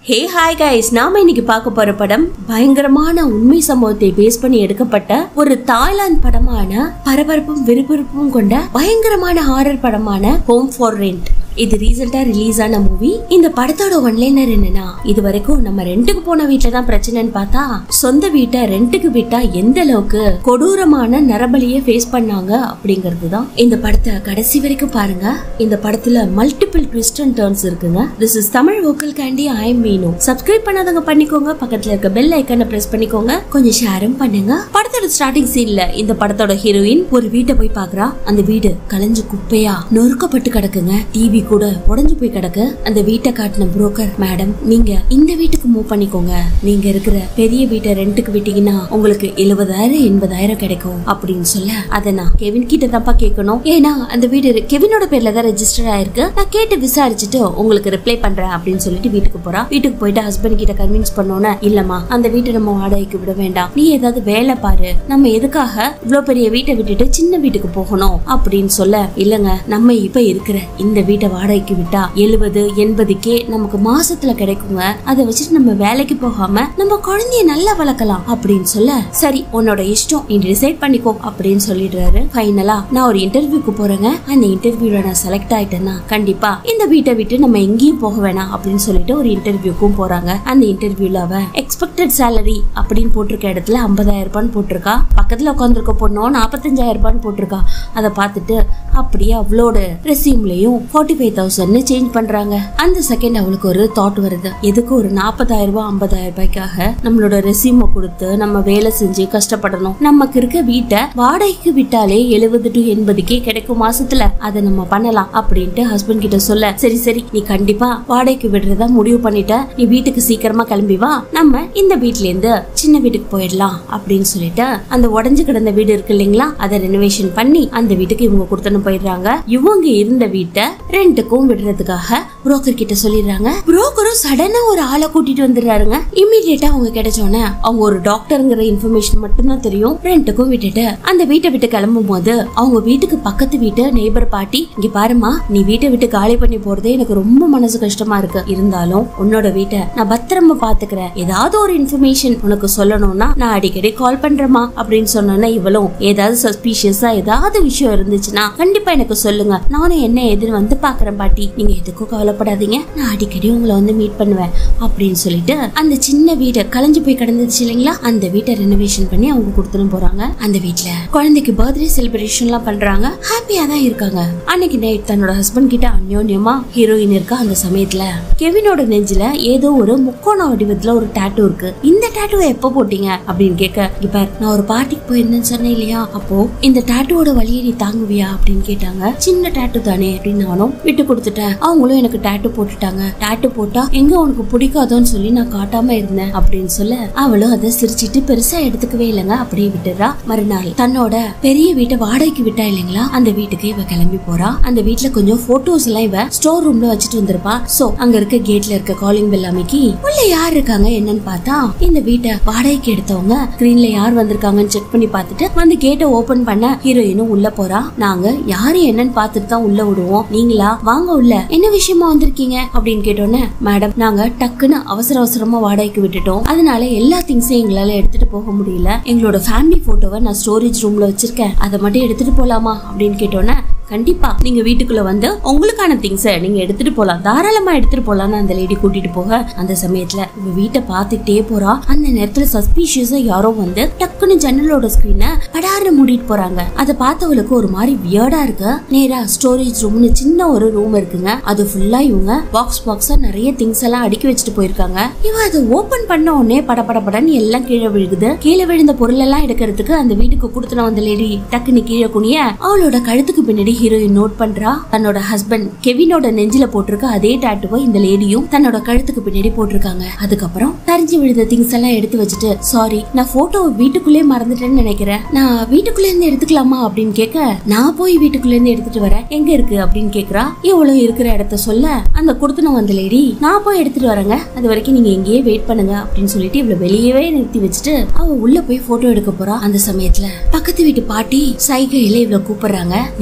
Hey hi guys நாம இன்னைக்கு பார்க்க போற படம் பயங்கரமான உண்மை சம்பவத்தை பேஸ் பண்ணி எடுக்கப்பட்ட ஒரு தாய்லாந்து படமான பரபரப்பும் விறுவிறுப்பும் கொண்ட பயங்கரமான ஹாரர் படமான ஹோம் ஃபார் ரெண்ட் இது ரீசெண்டா ரிலீஸ் ஆன மூவி இந்த படத்தோட ஒன்லைனர் என்னன்னா இது வரைக்கும் நம்ம ரெண்டுக்கு போன வீட்டுல தான் பிரச்சனைன்னு பார்த்தா சொந்த வீட்டை ரெண்டுக்கு விட்டா எந்த அளவுக்கு கொடூரமான நரபலிய ஃபேஸ் பண்ணாங்க அப்படிங்கிறது தான் இந்த படத்தை கடைசி வரைக்கும் பாருங்க இந்த படத்துல மல்டிபிள் ட்விஸ்ட் அண்ட் டர்ன்ஸ் இருக்குங்க this is Tamil vocal candy I am Meenu subscribe பண்ணாதவங்க பண்ணிக்கோங்க பக்கத்துல இருக்க பெல் ஐக்கனை பிரஸ் பண்ணிக்கோங்க கொஞ்சம் ஷேரும் பண்ணுங்க படத்தோட ஸ்டார்டிங் சீன்ல இந்த படத்தோட ஹீரோயின் ஒரு வீட்டை போய் பாக்குறா அந்த வீடு கலைஞ்சு குப்பையா நொறுக்கப்பட்டு கிடக்குங்க டிவி கூட உடைஞ்சு போய் கிடக்கு அந்த வீட்டை காட்டின புரோக்கர் மேடம் நீங்க இந்த வீட்டுக்கு மூவ் பண்ணிக்கோங்க நீங்க இருக்கிற பெரிய வீட்டை ரெண்டுக்கு விட்டீங்கன்னா உங்களுக்கு எழுபதாயிரம் எண்பதாயிரம் கிடைக்கும் அப்படின்னு சொல்ல அதை நான் கெவின் கிட்ட தான்ப்பா கேட்கணும் ஏன்னா அந்த வீடு கெவினோட பேர்ல தான் ரெஜிஸ்டர் ஆயிருக்கு நான் கேட்டு விசாரிச்சுட்டு உங்களுக்கு ரிப்ளை பண்றேன் அப்படின்னு சொல்லிட்டு வீட்டுக்கு போறா வீட்டுக்கு போயிட்டு ஹஸ்பண்ட் கிட்ட கன்வின்ஸ் பண்ணோன்னே இல்லம்மா அந்த வீட்டை நம்ம வாடகைக்கு விட வேண்டாம் நீ ஏதாவது வேலை பாரு நம்ம எதுக்காக இவ்வளவு பெரிய வீட்டை விட்டுட்டு சின்ன வீட்டுக்கு போகணும் அப்படின்னு சொல்ல இல்லங்க நம்ம இப்ப இருக்கிற இந்த வீட்டை வாடகைக்கு விட்டா எழுபது எண்பதுக்கே நமக்கு மாசத்துல கிடைக்குங்க அதை வச்சுட்டு நம்ம வேலைக்கு போகாம நம்ம குழந்தைய நல்லா வளர்க்கலாம் அப்படின்னு சொல்ல சரி உன்னோட இஷ்டம் நீ டிசைட் பண்ணிக்கோ அப்படின்னு சொல்லிடுறாரு ஃபைனலா நான் ஒரு இன்டர்வியூக்கு போறேங்க அந்த இன்டர்வியூல நான் செலக்ட் ஆயிட்டேன்னா கண்டிப்பா இந்த வீட்டை விட்டு நம்ம எங்கேயும் போக வேணாம் அப்படின்னு சொல்லிட்டு ஒரு இன்டர்வியூக்கும் போறாங்க அந்த இன்டர்வியூல அவ எக்ஸ்பெக்டட் சேலரி அப்படின்னு போட்டிருக்க இடத்துல ஐம்பதாயிரம் ரூபான்னு போட்டிருக்கா பக்கத்துல உட்காந்துருக்க பொண்ணும் நாற்பத்தஞ்சாயிரம் ரூபான்னு போட்டிருக்கா அதை பார்த்துட்டு அப்படியே அவளோட ரெசியூம்லயும் ஃபார்ட்டி ஃபைவ் தௌசண்ட்னு சேஞ்ச் பண்றாங்க அந்த செகண்ட் அவளுக்கு ஒரு தாட் வருது எதுக்கு ஒரு நாற்பதாயிரம் ரூபாய் ஐம்பதாயிரம் ரூபாய்க்காக நம்மளோட ரெசியூமை கொடுத்து நம்ம வேலை செஞ்சு கஷ்டப்படணும் நமக்கு இருக்க வீட்டை வாடகைக்கு விட்டாலே எழுபது டு எண்பதுக்கே கிடைக்கும் மாசத்துல அதை நம்ம பண்ணலாம் அப்படின்ட்டு ஹஸ்பண்ட் கிட்ட சொல்ல சரி சரி நீ கண்டிப்பா வாடகைக்கு விடுறதா முடிவு பண்ணிட்ட நீ வீட்டுக்கு சீக்கிரமா கிளம்பி வா நம்ம இந்த வீட்ல இருந்து சின்ன வீட்டுக்கு போயிடலாம் அப்படின்னு சொல்லிட்டு அந்த உடஞ்சு கிடந்த வீடு இருக்கு இல்லைங்களா அதை ரெனோவேஷன் பண்ணி அந்த வீட்டுக்கு இவங்க கொடுத்துன்னு போயிடுறாங்க இவங்க இருந்த வீட்டை ரெண்டுக்கும் விடுறதுக்காக புரோக்கர் கிட்ட சொல்லிடுறாங்க புரோக்கரும் சடனா ஒரு ஆளை கூட்டிட்டு வந்துடுறாருங்க இம்மீடியட்டா அவங்க கிடைச்சோன்னே அவங்க ஒரு டாக்டருங்கிற இன்ஃபர்மேஷன் மட்டும்தான் தெரியும் ரெண்டுக்கும் விட்டுட்டு அந்த வீட்டை விட்டு கிளம்பும் போது அவங்க வீட்டுக்கு பக்கத்து வீட்டு நெய்பர் பாட்டி இங்க பாருமா நீ வீட்டை விட்டு காலி பண்ணி போறதே எனக்கு ரொம்ப மனசு கஷ்டமா இருக்கு இருந்தாலும் உன்னோட வீட்டை நான் பத்திரமா பாத்துக்கிறேன் ஏதாவது ஒரு இன்ஃபர்மேஷன் உனக்கு சொல்லணும்னா நான் அடிக்கடி கால் பண்றேமா அப்படின்னு சொன்னோன்னா இவளும் ஏதாவது சஸ்பீஷியஸா ஏதாவது விஷயம் இருந்துச்சுன்னா கண்டிப்பா எனக்கு சொல்லுங்க நானும் என்ன ஏதுன்னு வந்து பாக்குறேன் பாட்டி நீங்க எதுக்கும் கவலைப்படாதீங்க நான் அடிக்கடி உங்களை வந்து மீட் பண்ணுவேன் அப்படின்னு சொல்லிட்டு அந்த சின்ன வீடு கலைஞ்சு போய் கிடந்துச்சு இல்லைங்களா அந்த வீட்டை ரெனோவேஷன் பண்ணி அவங்க கொடுத்துட்டு போறாங்க அந்த வீட்ல குழந்தைக்கு பர்த்டே செலிப்ரேஷன் எல்லாம் பண்றாங்க ஹாப்பியா தான் இருக்காங்க அன்னைக்கு நைட் தன்னோட ஹஸ்பண்ட் கிட்ட அந்யோன்யமா ஹீரோயின் இருக்கா அந்த சமயத்துல கெவினோட நெஞ்சில ஏதோ ஒரு முக்கோண வடிவத்துல ஒரு டாட்டூ இருக்கு இந்த டாட்டூவை எப்ப போட்டீங்க அப்படின்னு கேட்க இப்ப நான் ஒரு பார்ட்டிக்கு போயிருந்தேன்னு சொன்னேன் இல்லையா அப்போ இந்த டாட்டூவோட வழியை நீ தாங்குவியா அப்படின்னு கேட்டாங்க சின்ன டாட்டூ தானே அப்படின்னு நானும் விட்டு கொடுத்துட்டேன் அவங்களும் எனக்கு டாட்டூ போட்டுட்டாங்க டாட்டூ போட்டா எங்க உனக்கு பிடிக்காதோன்னு சொல்லி நான் காட்டாம இருந்தேன் அப்படின்னு சொல்ல அவளும் அதை சிரிச்சிட்டு பெருசா எடுத்துக்கவே இல்லைங்க அப்படியே விட்டுறா மறுநாள் தன்னோட பெரிய வீட்டை வாடகைக்கு விட்டா இல்லைங்களா அந்த வீட்டுக்கு இவ கிளம்பி போறா அந்த வீட்டுல கொஞ்சம் போட்டோஸ் எல்லாம் இவ ஸ்டோர் ரூம்ல வச்சுட்டு வந்திருப்பா சோ அங்க இருக்க கேட்ல இருக்க காலிங் பெல் அமைக்கி உள்ள யார் இருக்காங்க என்னன்னு பார்த்தா இந்த வீட்டை வாடகைக்கு எடுத்தவங்க ஸ்கிரீன்ல யார் வந்திருக்காங்கன்னு செக் பண்ணி பார்த்துட்டு வந்து கேட்டை ஓபன் பண்ண ஹீரோயினும் உள்ள போறா நாங்க யாரு என்னன்னு பார்த்துட்டு தான் உள்ள விடுவோம் நீங்களா வாங்க உள்ள என்ன விஷயமா வந்திருக்கீங்க அப்படின்னு கேட்டோன்னே மேடம் நாங்க டக்குன்னு அவசர அவசரமா வாடகைக்கு விட்டுட்டோம் அதனால எல்லா திங்ஸையும் எங்களால எடுத்துட்டு போக முடியல எங்களோட ஃபேமிலி போட்டோவை நான் ஸ்டோரேஜ் ரூம்ல வச்சிருக்கேன் அதை மட்டும் எடுத்துட்டு போலாமா அப்படின்னு கேட்டோன்னே கண்டிப்பா நீங்க வீட்டுக்குள்ள வந்து உங்களுக்கான திங்ஸ நீங்க எடுத்துட்டு போலாம் தாராளமா எடுத்துட்டு போலாம்னு அந்த லேடி கூட்டிட்டு போக அந்த சமயத்துல இவ வீட்டை பார்த்துட்டே போறா அந்த நேரத்துல சஸ்பீஷியஸா யாரோ வந்து டக்குன்னு ஜன்னலோட ஸ்கிரீனை படார்னு மூடிட்டு போறாங்க அதை பார்த்தவளுக்கு ஒரு மாதிரி வியர்டா இருக்கு நேரா ஸ்டோரேஜ் ரூம்னு சின்ன ஒரு ரூம் இருக்குங்க அது ஃபுல்லா இவங்க பாக்ஸ் பாக்ஸா நிறைய திங்ஸ் எல்லாம் அடுக்கி வச்சுட்டு போயிருக்காங்க இவ அதை ஓபன் பண்ண உடனே பட பட படன்னு எல்லாம் கீழே விழுகுது கீழே விழுந்த பொருள் எல்லாம் எடுக்கிறதுக்கு அந்த வீட்டுக்கு கொடுத்துன வந்த லேடி டக்குன்னு கீழே குனிய அவளோட கழுத்துக்கு பின்னாடி ஹீரோயின் நோட் பண்றா தன்னோட ஹஸ்பண்ட் கெவினோட நெஞ்சில போட்டிருக்க அதே டாட்டுவை இந்த லேடியும் தன்னோட கழுத்துக்கு பின்னாடி போட்டிருக்காங்க அதுக்கப்புறம் சரிஞ்சு விழுந்த திங்ஸ் எல்லாம் எடுத்து வச்சுட்டு சாரி நான் போட்டோ வீட்டுக்குள்ளே மறந்துட்டேன்னு நினைக்கிறேன் நான் வீட்டுக்குள்ள இருந்து எடுத்துக்கலாமா அப்படின்னு கேட்க நான் போய் வீட்டுக்குள்ள இருந்து எடுத்துட்டு வரேன் எங்க இருக்கு அப்படின்னு கேக்குறா இவ்வளவு இருக்கிற இடத்த சொல்ல அந்த கொடுத்துன வந்த லேடி நான் போய் எடுத்துட்டு வரேங்க அது வரைக்கும் நீங்க எங்கேயே வெயிட் பண்ணுங்க அப்படின்னு சொல்லிட்டு இவ்வளவு வெளியவே நிறுத்தி வச்சுட்டு அவ உள்ள போய் போட்டோ எடுக்க போறா அந்த சமயத்துல பக்கத்து வீட்டு பாட்டி சைகையில இவ்வளவு கூப்பிடுறாங்க நீ போறது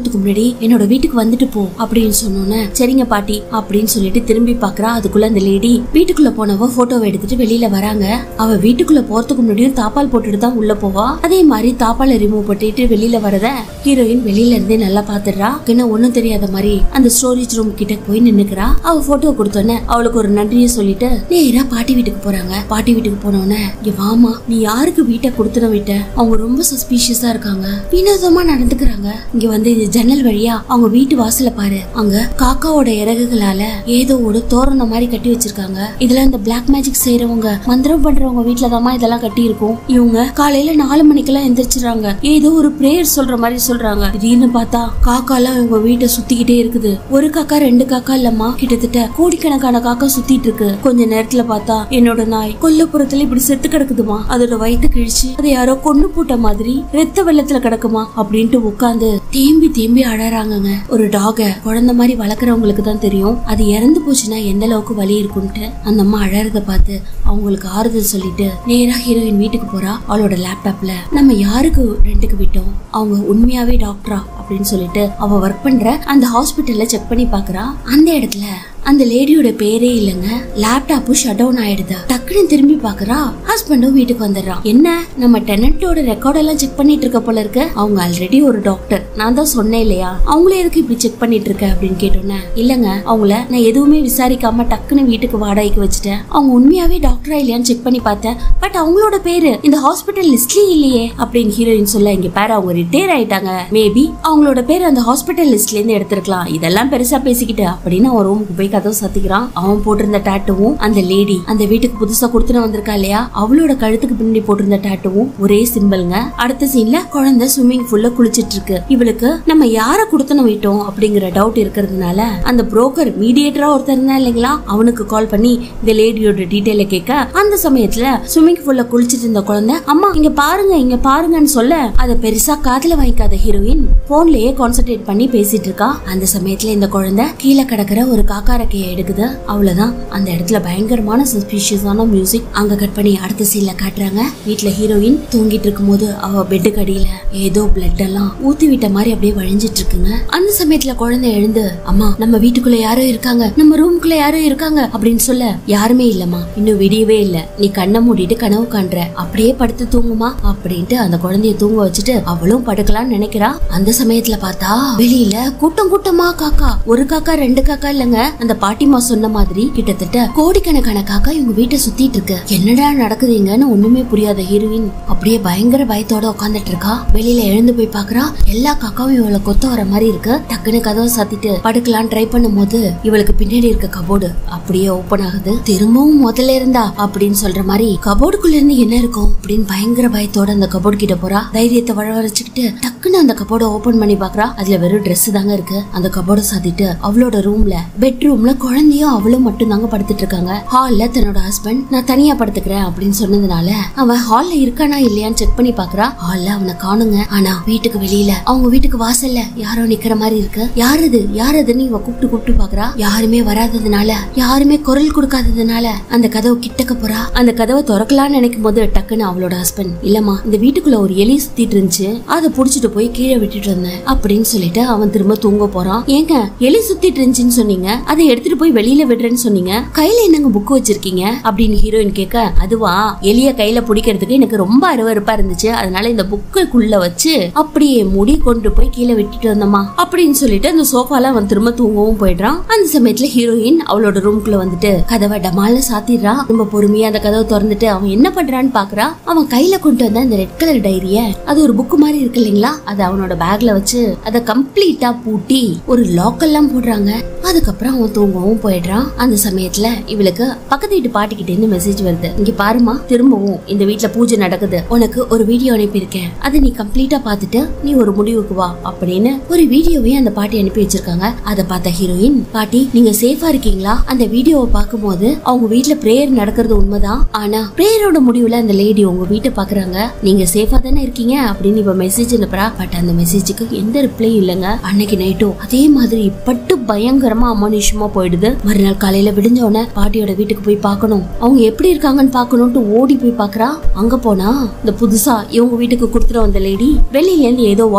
போறதுக்கு முன்னாடி என்னோட வீட்டுக்கு வந்துட்டு போ அப்படின்னு சொன்னோன்னே சரிங்க பாட்டி அப்படின்னு சொல்லிட்டு திரும்பி பாக்குறா அதுக்குள்ள அந்த லேடி வீட்டுக்குள்ள போனவ போட்டோவை எடுத்துட்டு வெளியில வராங்க அவ வீட்டுக்குள்ள போறதுக்கு முன்னாடியும் தாப்பால் போட்டுட்டு தான் உள்ள போவா அதே மாதிரி தாப்பால ரிமூவ் பண்ணிட்டு வெளியில வரத ஹீரோயின் வெளியில இருந்தே நல்லா பாத்துடுறா என்ன ஒண்ணும் தெரியாத மாதிரி அந்த ஸ்டோரேஜ் ரூம் கிட்ட போய் நின்னுக்கிறா அவ போட்டோ கொடுத்தோன்னே அவளுக்கு ஒரு நன்றியை சொல்லிட்டு நேரா பாட்டி வீட்டுக்கு போறாங்க பாட்டி வீட்டுக்கு போனோடனே இங்க வாமா நீ யாருக்கு வீட்டை கொடுத்துட விட்ட அவங்க ரொம்ப சஸ்பீஷியஸா இருக்காங்க வினோதமா நடந்துக்கிறாங்க இங்க வந்து இது ஜன்னல் வழியா அவங்க வீட்டு வாசல பாரு அங்க காக்காவோட இறகுகளால ஏதோ ஒரு தோரணம் மாதிரி கட்டி வச்சிருக்காங்க இதுல இந்த பிளாக் மேஜிக் செய்யறவங்க மந்திரம் பண்றவங்க வீட்டுல இதெல்லாம் கட்டி இருக்கும் இவங்க காலையில நாலு மணிக்கெல்லாம் எந்திரிச்சிடுறாங்க ஏதோ ஒரு பிரேயர் சொல்ற மாதிரி சொல்றாங்க திடீர்னு பார்த்தா காக்கா எல்லாம் இவங்க வீட்டை சுத்திக்கிட்டே இருக்குது ஒரு காக்கா ரெண்டு காக்கா இல்லம்மா கிட்டத்தட்ட கோடிக்கணக்கான காக்கா சுத்திட்டு இருக்கு கொஞ்ச நேரத்துல பார்த்தா என்னோட நாய் கொல்லப்புறத்துல இப்படி செத்து கிடக்குதுமா அதோட வயித்து கிழிச்சு அதை யாரோ கொண்டு போட்ட மாதிரி ரத்த வெள்ளத்துல கிடக்குமா அப்படின்ட்டு உட்காந்து தேம்பி தேம்பி அழறாங்கங்க ஒரு டாக குழந்தை மாதிரி வளர்க்குறவங்களுக்கு தான் தெரியும் அது இறந்து போச்சுன்னா எந்த அளவுக்கு வலி இருக்கும்ட்டு அந்த அம்மா அழறத பார்த்து அவங்களுக்கு ஆறுதல் சொல்லிட்டு நேரா ஹீரோயின் வீட்டுக்கு போறா அவளோட லேப்டாப்ல நம்ம யாருக்கு ரெண்டுக்கு விட்டோம் அவங்க உண்மையாவே டாக்டரா அப்படின்னு சொல்லிட்டு அவ ஒர்க் பண்ற அந்த ஹாஸ்பிட்டல்ல செக் பண்ணி பாக்குறா அந்த இடத்துல அந்த லேடியோட பேரே இல்லைங்க லேப்டாப்பும் ஷட் டவுன் ஆயிடுது டக்குன்னு திரும்பி பாக்குறா ஹஸ்பண்டும் வீட்டுக்கு வந்துடுறான் என்ன நம்ம டெனண்டோட ரெக்கார்ட் எல்லாம் செக் பண்ணிட்டு இருக்க போல இருக்கு அவங்க ஆல்ரெடி ஒரு டாக்டர் நான் தான் சொன்னேன் இல்லையா அவங்களே எதுக்கு இப்படி செக் பண்ணிட்டு இருக்க அப்படின்னு கேட்டோன்னே இல்லங்க அவங்கள நான் எதுவுமே விசாரிக்காம டக்குன்னு வீட்டுக்கு வாடகைக்கு வச்சுட்டேன் அவங்க உண்மையாவே டாக்டரா இல்லையான்னு செக் பண்ணி பார்த்தேன் பட் அவங்களோட பேரு இந்த ஹாஸ்பிட்டல் லிஸ்ட்லயே இல்லையே அப்படின்னு ஹீரோயின் சொல்ல இங்க பேர் அவங்க ரிட்டையர் ஆயிட்டாங்க மேபி அவங்களோட பேர் அந்த ஹாஸ்பிட்டல் லிஸ்ட்ல இருந்து எடுத்திருக்கலாம் இதெல்லாம் பெருசா பேசிக்கிட்டு அப்படின்னு அவன் ரூமுக்கு போய் கதவு சத்திக்கிறான் அவன் போட்டிருந்த டாட்டுவும் அந்த லேடி அந்த வீட்டுக்கு புதுசா கொடுத்துட்டு வந்திருக்கா இல்லையா அவளோட கழுத்துக்கு பின்னாடி போட்டிருந்த டாட்டுவும் ஒரே சிம்பிள்ங்க அடுத்த சீன்ல குழந்தை ஸ்விம்மிங் ஃபுல்ல குளிச்சிட்டு இருக்கு இவளுக்கு நம்ம யார கொடுத்தன விட்டோம் அப்படிங்கிற டவுட் இருக்கிறதுனால அந்த புரோக்கர் மீடியேட்டரா ஒருத்தர் இருந்தா இல்லைங்களா அவனுக்கு கால் பண்ணி இந்த லேடியோட டீடைல கேட்க அந்த சமயத்துல ஸ்விம்மிங் ஃபுல்ல குளிச்சிட்டு இருந்த குழந்தை அம்மா இங்க பாருங்க இங்க பாருங்கன்னு சொல்ல அத பெருசா காதுல வாங்கிக்காத ஹீரோயின் போன்லயே கான்சென்ட்ரேட் பண்ணி பேசிட்டு இருக்கா அந்த சமயத்துல இந்த குழந்தை கீழே கிடக்குற ஒரு காக்கா ரெக்கையை எடுக்குது அவ்வளவுதான் அந்த இடத்துல பயங்கரமான சஸ்பீஷியஸான மியூசிக் அங்க கட் பண்ணி அடுத்த சீன்ல காட்டுறாங்க வீட்ல ஹீரோயின் தூங்கிட்டு இருக்கும்போது அவ பெட்டுக்கு அடியில ஏதோ பிளட் எல்லாம் ஊத்தி விட்ட மாதிரி அப்படியே வழிஞ்சிட்டு இருக்குங்க அந்த சமயத்துல குழந்தை எழுந்து அம்மா நம்ம வீட்டுக்குள்ள யாரோ இருக்காங்க நம்ம ரூம்குள்ள யாரோ இருக்காங்க அப்படின்னு சொல்ல யாருமே இல்லம்மா இன்னும் விடியவே இல்ல நீ கண்ணை மூடிட்டு கனவு காண்ற அப்படியே படுத்து தூங்குமா அப்படின்ட்டு அந்த குழந்தைய தூங்க வச்சுட்டு அவளும் படுக்கலாம்னு நினைக்கிறா அந்த சமயத்துல பார்த்தா வெளியில கூட்டம் கூட்டமா காக்கா ஒரு காக்கா ரெண்டு காக்கா இல்லங்க அந்த பாட்டிமா சொன்ன மாதிரி கிட்டத்தட்ட கோடிக்கணக்கான காக்கா இவங்க வீட்டை சுத்திட்டு இருக்கு என்னடா நடக்குதுங்கன்னு ஒண்ணுமே புரியாத ஹீரோயின் அப்படியே பயங்கர பயத்தோட உட்காந்துட்டு இருக்கா வெளியில எழுந்து போய் பாக்குறா எல்லா காக்காவும் இவளை கொத்த வர மாதிரி இருக்கு டக்குன்னு கதவை சாத்திட்டு படுக்கலாம் ட்ரை பண்ணும் போது இவளுக்கு பின்னாடி இருக்க கபோர்டு அப்படியே ஓபன் ஆகுது திரும்பவும் முதல்ல இருந்தா அப்படின்னு சொல்ற மாதிரி கபோர்டுக்குள்ள இருந்து என்ன இருக்கும் அப்படின்னு பயங்கர பயத்தோட அந்த கபோர்டு கிட்ட போறா தைரியத்தை வளவரைச்சுக்கிட்டு டக்குன்னு அந்த கபோர்டை ஓபன் பண்ணி பாக்குறா அதுல வெறும் Dress தாங்க இருக்கு அந்த கபோர்டை சாத்திட்டு அவளோட ரூம்ல பெட்ரூம்ல குழந்தையும் அவளும் மட்டும் தாங்க படுத்துட்டு இருக்காங்க ஹால்ல தன்னோட ஹஸ்பண்ட் நான் தனியா படுத்துக்கிறேன் அப்படின்னு சொன்னதுனால அவன் ஹால்ல இருக்கானா இல்லையான்னு செக் பண்ணி பாக்குறா ஹால்ல அவனை காணுங்க ஆனா வீட்டுக்கு வெளியில அவங்க வீட்டுக்கு வாசல்ல யாரோ நிக்கிற மாதிரி இருக்கு யார் இது யார் இதுன்னு இவ கூப்பிட்டு கூப்பிட்டு பாக்குறா யாருமே வராததுனால யாருமே குரல் கொடுக்காததுனால அந்த கதவு கிட்டக்க போறா அந்த கதவை திறக்கலாம்னு நினைக்கும் போது டக்குன்னு அவளோட ஹஸ்பண்ட் இல்லம்மா இந்த வீட்டுக்குள்ள ஒரு எலி சுத்திட்டு இருந்துச்சு அதை புடிச்சிட்டு போய் கீழே விட்டுட்டு இருந்தேன் அப்படின்னு சொல்லிட்டு அவன் திரும்ப தூங்க போறான் ஏங்க எலி சுத்திட்டு இருந்துச்சுன்னு சொன்னீங்க அதை எடுத்துட்டு போய் வெளியில விடுறேன்னு சொன்னீங்க கையில என்னங்க புக் வச்சிருக்கீங்க அப்படின்னு ஹீரோயின் கேட்க அதுவா எலிய கையில பிடிக்கிறதுக்கு எனக்கு ரொம்ப அருவருப்பா இருந்துச்சு அதனால இந்த புக்குக்குள்ள வச்சு அப்படியே முடி கொண்டு போய் கீழே விட்டுட்டு வந்தோமா அப்படின்னு சொல்லிட்டு அந்த சோஃபால அவன் திரும்ப தூங்கவும் போயிடுறான் அந்த சமயத்துல ஹீரோயின் அவளோட ரூம்குள்ள வந்துட்டு கதவை டமால சாத்திடுறா ரொம்ப பொறுமையா அந்த கதவை திறந்துட்டு அவன் என்ன பண்றான்னு பாக்குறா அவன் கையில கொண்டு வந்த அந்த ரெட் கலர் டைரிய அது ஒரு புக் மாதிரி இருக்கு இல்லைங்களா அதை அவனோட பேக்ல வச்சு அதை கம்ப்ளீட்டா பூட்டி ஒரு லாக் எல்லாம் போடுறாங்க அதுக்கப்புறம் அவன் தூங்கவும் போயிடுறான் அந்த சமயத்துல இவளுக்கு பக்கத்து வீட்டு பாட்டிக்கிட்ட இருந்து மெசேஜ் வருது இங்க பாருமா திரும்பவும் இந்த வீட்ல பூஜை நடக்குது உனக்கு ஒரு வீடியோ அனுப்பியிருக்கேன் அதை நீ கம்ப்ளீட்டா பார்த்துட்டு நீ ஒரு முடிவுக்கு வா அப்படின்னு ஒரு வீடியோவையும் அந்த பாட்டி அனுப்பி வச்சிருக்காங்க அதை பார்த்த ஹீரோயின் பாட்டி நீங்க சேஃபா இருக்கீங்களா அந்த வீடியோவை பார்க்கும்போது அவங்க வீட்ல பிரேயர் நடக்கிறது உண்மைதான் ஆனா பிரேயரோட முடிவுல அந்த லேடி உங்க வீட்டை பாக்குறாங்க நீங்க சேஃபா தானே இருக்கீங்க அப்படின்னு இப்ப மெசேஜ் அனுப்புறா பட் அந்த மெசேஜுக்கு எந்த ரிப்ளையும் இல்லைங்க அன்னைக்கு நைட்டும் அதே மாதிரி பட்டு பயங்கரமா அமானுஷமா போயிடுது மறுநாள் காலையில விடிஞ்ச உடனே பாட்டியோட வீட்டுக்கு போய் பார்க்கணும் அவங்க எப்படி இருக்காங்கன்னு பார்க்கணும்ட்டு ஓடி போய் பார்க்கறா அங்க போனா இந்த புதுசா இவங்க வீட்டுக்கு கொடுத்துட்டு வந்த லேடி வெளியில இருந்து ஏதோ வாக்கிங் போன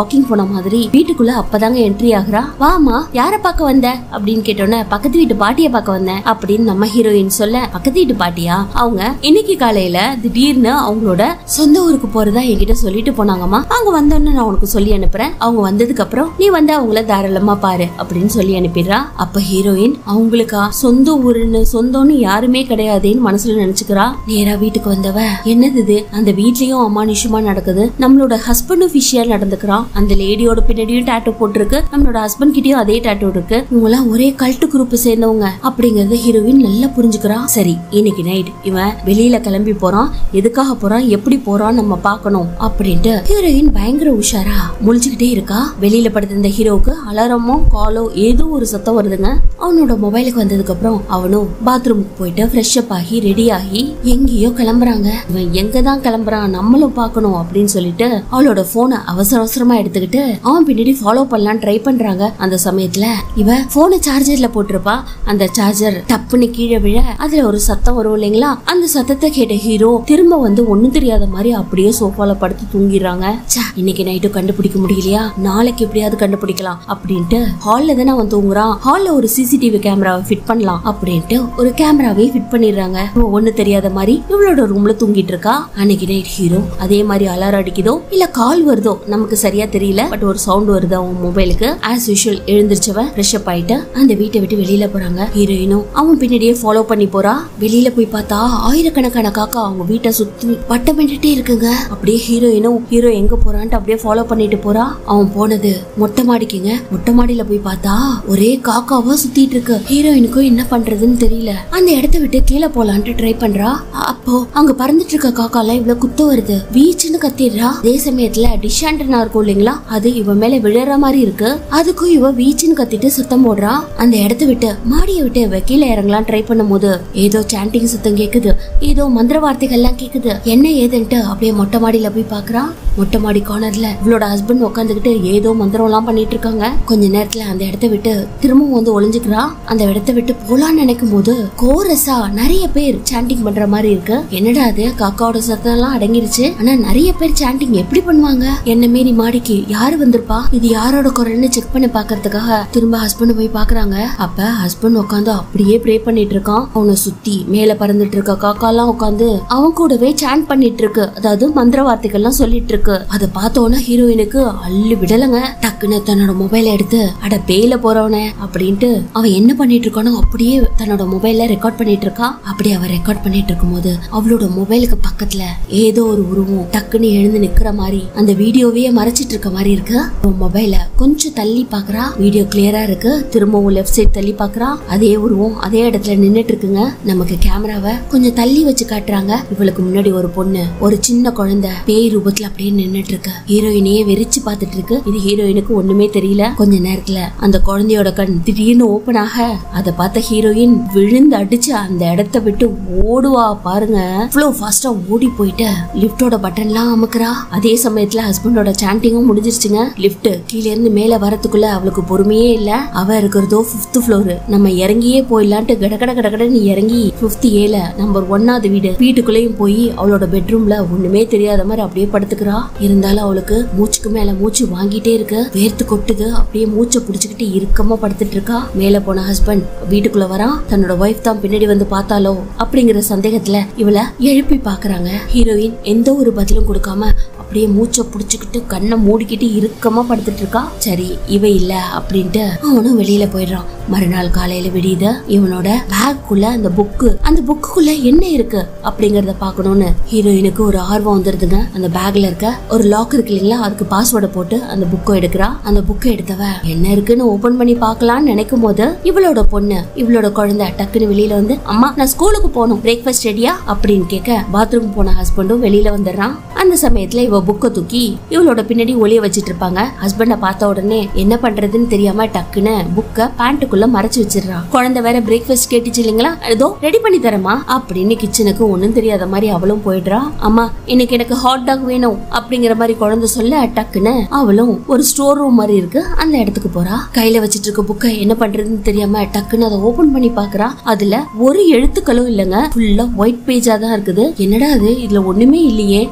போன மாதிரி வீட்டுக்குள்ள அப்பதாங்க என்ட்ரி ஆகுறா வாமா யார பார்க்க வந்த அப்படின்னு கேட்டோன்னே பக்கத்து வீட்டு பாட்டிய பார்க்க வந்தேன் அப்படின்னு நம்ம ஹீரோயின் சொல்ல பக்கத்து வீட்டு பாட்டியா அவங்க இன்னைக்கு காலையில திடீர்னு அவங்களோட சொந்த ஊருக்கு போறதா என்கிட்ட சொல்லிட்டு போனாங்கம்மா அவங்க வந்தோன்னு நான் உனக்கு சொல்லி அனுப்புறேன் அவங்க வந்ததுக்கு அப்புறம் நீ வந்து அவங்கள தாராளமா பாரு அப்படின்னு சொல்லி அனுப்பிடுறா அப்ப ஹீரோயின் அவங்களுக்கா சொந்த ஊருன்னு சொந்தம்னு யாருமே கிடையாதுன்னு மனசுல நினைச்சுக்கிறா நேரா வீட்டுக்கு வந்தவ என்னது இது அந்த வீட்லயும் அமானுஷமா நடக்குது நம்மளோட ஹஸ்பண்டும் ஃபிஷியா நடந்துக்கிறான் அந்த லேடியோட பின்னாடியும் டேட்டோ போட்டிருக்கு நம்மளோட ஹஸ்பண்ட் கிட்டயும் அதே டேட்டோ இருக்கு இவங்கலாம் ஒரே கல்ட்டு குரூப் சேர்ந்தவங்க அப்படிங்கறத ஹீரோயின் நல்லா புரிஞ்சுக்கிறா சரி இன்னைக்கு நைட் இவன் வெளியில கிளம்பி போறான் எதுக்காக போறான் எப்படி போறான் நம்ம பார்க்கணும் அப்படின்ட்டு ஹீரோயின் பயங்கர உஷாரா முழிச்சுக்கிட்டே இருக்கா வெளியில படுத்திருந்த ஹீரோவுக்கு அலாரமோ காலோ ஏதோ ஒரு சத்தம் வருதுங்க அவனோட மொபைலுக்கு வந்ததுக்கு அப்புறம் அவனும் பாத்ரூமுக்கு போயிட்டு ஃப்ரெஷ் அப் ஆகி ரெடி ஆகி எங்கேயோ கிளம்புறாங்க இவன் எங்க தான் கிளம்புறான் நம்மளும் பார்க்கணும் அப்படின்னு சொல்லிட்டு அவளோட போனை அவசர அவசரமா எடுத்துக்கிட்டு அவன் பின்னாடி ஃபாலோ பண்ணலாம் ட்ரை பண்றாங்க அந்த சமயத்துல இவ போனை சார்ஜர்ல போட்டிருப்பா அந்த சார்ஜர் டப்புன்னு கீழே விழ அதுல ஒரு சத்தம் வரும் இல்லைங்களா அந்த சத்தத்தை கேட்ட ஹீரோ திரும்ப வந்து ஒண்ணும் தெரியாத மாதிரி அப்படியே சோஃபால படுத்து தூங்கிடுறாங்க ச்சே, இன்னைக்கு நைட்டும் கண்டுபிடிக்க முடியலையா நாளைக்கு எப்படியாவது கண்டுபிடிக்கலாம் அப்படின்ட்டு ஹால்ல தானே அவன் தூங்குறான் ஹால்ல ஒரு சிசிடிவி கேமராவை ஃபிட் பண்ணலாம் அப்படின்ட்டு ஒரு கேமராவை ஃபிட் பண்ணிடுறாங்க இவன் ஒண்ணு தெரியாத மாதிரி இவளோட ரூம்ல தூங்கிட்டு இருக்கா அன்னைக்கு நைட் ஹீரோ அதே மாதிரி அலாரம் அடிக்குதோ இல்ல கால் வருதோ நமக்கு சரியா தெரியல பட் ஒரு சவுண்ட் வருது அவன் மொபைலுக்கு ஆஸ் யூஷுவல் எழுந்திருச்சவன் ஃப்ரெஷ் அப் ஆயிட்டு அந்த வீட்டை விட்டு வெளியில போறாங்க ஹீரோயினும் அவன் பின்னாடியே ஃபாலோ பண்ணி போறா வெளியில போய் பார்த்தா ஆயிரக்கணக்கான காக்கா அவங்க வீட்டை சுத்தி வட்டமிட்டுட்டே இருக்குங்க அப்படியே ஹீரோயினும் ஹீரோ எங்க போறான்ட்டு அப்படியே ஃபாலோ பண்ணிட்டு போறா அவன் போனது மொட்டை மாடிக்குங்க மொட்டை மாடியில போய் பார்த்தா ஒரே காக்காவா சுத்திட்டு இருக்கு ஹீரோயினுக்கும் என்ன பண்றதுன்னு தெரியல அந்த இடத்த விட்டு கீழே போலான்ட்டு ட்ரை பண்றா அப்போ அங்க பறந்துட்டு இருக்க காக்காலாம் இவ்வளவு குத்த வருது வீச்சுன்னு கத்திடுறா அதே சமயத்துல டிஷாண்டனா இருக்கும் இல்லைங்களா அது இவ மேல விழற மாதிரி இருக்கு அதுக்கும் இவ வீச்சுன்னு கத்திட்டு சத்தம் போடுறா அந்த இடத்த விட்டு மாடியை விட்டு இவ கீழே இறங்கலாம் ட்ரை பண்ணும்போது ஏதோ சாண்டிங் சத்தம் கேக்குது ஏதோ மந்திர வார்த்தைகள்லாம் கேக்குது என்ன ஏதுன்ட்டு அப்படியே மொட்டை மாடியில போய் பாக்குறா மொட்டை மாடி கார்னர்ல இவளோட ஹஸ்பண்ட் உட்காந்துக்கிட்டு ஏதோ மந்திரம் எல்லாம் பண்ணிட்டு இருக்காங்க கொஞ்ச நேரத்துல அந்த இடத்த விட்டு திரும்பவும் வந்து ஒளிஞ்சுக்கிறா அந்த இடத்த விட்டு போலான்னு நினைக்கும் போது கோரஸா நிறைய பேர் சாண்டிங் பண்ற மாதிரி இருக்கு என்னடா அது காக்காவோட சத்தம் எல்லாம் அடங்கிருச்சு ஆனா நிறைய பேர் சாண்டிங் எப்படி பண்ணுவாங்க என்ன மீறி மாடிக்கு யாரு வந்திருப்பா இது யாரோட குரல்னு செக் பண்ணி பாக்குறதுக்காக திரும்ப ஹஸ்பண்ட் போய் பாக்குறாங்க அப்ப ஹஸ்பண்ட் உட்காந்து அப்படியே ப்ரே பண்ணிட்டு இருக்கான் அவனை சுத்தி மேல பறந்துட்டு இருக்க காக்கா எல்லாம் உட்காந்து அவன் கூடவே சாண்ட் பண்ணிட்டு இருக்கு அதாவது மந்திர வார்த்தைகள்லாம் சொல்லிட்டு இருக்கு அதை பார்த்தோன்னா ஹீரோயினுக்கு அள்ளி விடலங்க டக்குன்னு தன்னோட மொபைலை எடுத்து அட பேயில போறவனே அப்படின்ட்டு அவன் என்ன பண்ணிட்டு இருக்கானோ அப்படியே தன்னோட மொபைல்ல ரெக்கார்ட் பண்ணிட்டு இருக்கா அப்படி அவ ரெக்கார்ட் பண்ணிட்டு இருக்கும்போது அவளோட மொபைலுக்கு பக்கத்துல ஏதோ ஒரு உருவம் டக்குன்னு எழுந்து நிக்கிற மாதிரி அந்த வீடியோவையே மறைச்சிட்டு இருக்க மாதிரி இருக்கு அவன் மொபைல கொஞ்சம் தள்ளி பாக்குறா வீடியோ கிளியரா இருக்கு திரும்பவும் லெஃப்ட் சைடு தள்ளி பாக்குறா அதே உருவம் அதே இடத்துல நின்னுட்டு இருக்குங்க நமக்கு கேமராவை கொஞ்சம் தள்ளி வச்சு காட்டுறாங்க இவளுக்கு முன்னாடி ஒரு பொண்ணு ஒரு சின்ன குழந்தை பேய் ரூபத்துல அப்படியே நின்னுட்டு இருக்கு ஹீரோயினையே வெறிச்சு பார்த்துட்டு இருக்கு இது ஹீரோயினுக்கு ஒண்ணுமே தெரியல கொஞ்ச நேரத்துல அந்த குழந்தையோட கண் திடீர்னு ஓபன் ஆக அதை பார்த்த ஹீரோயின் விழுந்து அடிச்சு அந்த இடத்த விட்டு ஓடுவா பாருங்க இவ்வளவு ஃபாஸ்டா ஓடி போயிட்டு லிஃப்டோட பட்டன்லாம் அமுக்குறா அதே சமயத்துல ஹஸ்பண்டோட சாண்டிங்கும் முடிஞ்சிருச்சுங்க லிஃப்ட் கீழ இருந்து மேல வரதுக்குள்ள அவளுக்கு பொறுமையே இல்ல அவ இருக்கிறதோ பிப்த் ஃப்ளோர் நம்ம இறங்கியே போயிடலான்ட்டு கடகட கடகடன்னு இறங்கி பிப்த் ஏல நம்பர் ஒன்னாவது வீடு வீட்டுக்குள்ளேயும் போய் அவளோட பெட்ரூம்ல ஒண்ணுமே தெரியாத மாதிரி அப்படியே படுத்துக்கிறா இருந்தாலும் அவளுக்கு மூச்சுக்கு மேல மூச்சு வாங்கிட்டே இருக்கு வேர்த்து கொட்டுது அப்படியே மூச்சை புடிச்சுக்கிட்டு இறுக்கமா படுத்துட்டு இருக்கா மேல போன ஹஸ்பண்ட் வீட்டுக்குள்ள வரான் தன்னோட ஒய்ஃப் தான் பின்னாடி வந்து பார்த்தாலோ அப்படிங்கிற சந்தேகத்துல இவள எழுப்பி பாக்குறாங்க ஹீரோயின் எந்த ஒரு பதிலும் கொடுக்காம அப்படியே மூச்சை புடிச்சுக்கிட்டு கண்ணை மூடிக்கிட்டு இறுக்கமா படுத்துட்டு இருக்கா சரி இவ இல்ல அப்படின்ட்டு அவனும் வெளியில போயிடுறான் மறுநாள் காலையில விடியுது இவனோட பேக்குள்ள அந்த புக்கு அந்த புக்குக்குள்ள என்ன இருக்கு அப்படிங்கறத பார்க்கணும்னு ஹீரோயினுக்கு ஒரு ஆர்வம் வந்துருதுங்க அந்த பேக்ல இருக்க ஒரு லாக் இருக்கு இல்லைங்களா அதுக்கு பாஸ்வேர்டை போட்டு அந்த புக்கை எடுக்கிறா அந்த புக்கை எடுத்தவ என்ன இருக்குன்னு ஓபன் பண்ணி பார்க்கலாம்னு நினைக்கும் போது இவளோட பொண்ணு இவளோட குழந்தை டக்குன்னு வெளியில வந்து அம்மா நான் ஸ்கூலுக்கு போகணும் பிரேக்ஃபாஸ்ட் ரெடியா அப்படின்னு கேட்க பாத்ரூம் போன ஹஸ்பண்டும் வெளியில வந்துடுறான் அந்த சமயத்துல இவ புக்கை தூக்கி இவளோட பின்னாடி ஒளிய வச்சிட்டு இருப்பாங்க ஹஸ்பண்ட பார்த்த உடனே என்ன பண்றதுன்னு தெரியாம டக்குன்னு புக்க பேண்ட்டுக்குள்ள மறைச்சு வச்சிடுறா குழந்தை வேற பிரேக்ஃபாஸ்ட் கேட்டுச்சு இல்லைங்களா ஏதோ ரெடி பண்ணி தரமா அப்படின்னு கிச்சனுக்கு ஒண்ணும் தெரியாத மாதிரி அவளும் போயிடுறா அம்மா இன்னைக்கு எனக்கு ஹாட் டாக் வேணும் அப்படிங்கிற மாதிரி குழந்தை சொல்ல டக்குன்னு அவளும் ஒரு ஸ்டோர் ரூம் மாதிரி இருக்கு அந்த இடத்துக்கு போறா கையில வச்சிட்டு இருக்க புக்கை என்ன பண்றதுன்னு தெரியாம டக்குன்னு அதை ஓபன் பண்ணி பாக்குறா அதுல ஒரு எழுத்துக்களும் இல்லைங்க ஃபுல்லா ஒயிட் பேஜா தான் இருக்குது என்னடா அது இதுல ஒண்ணுமே இல்லையே இந்த புக்க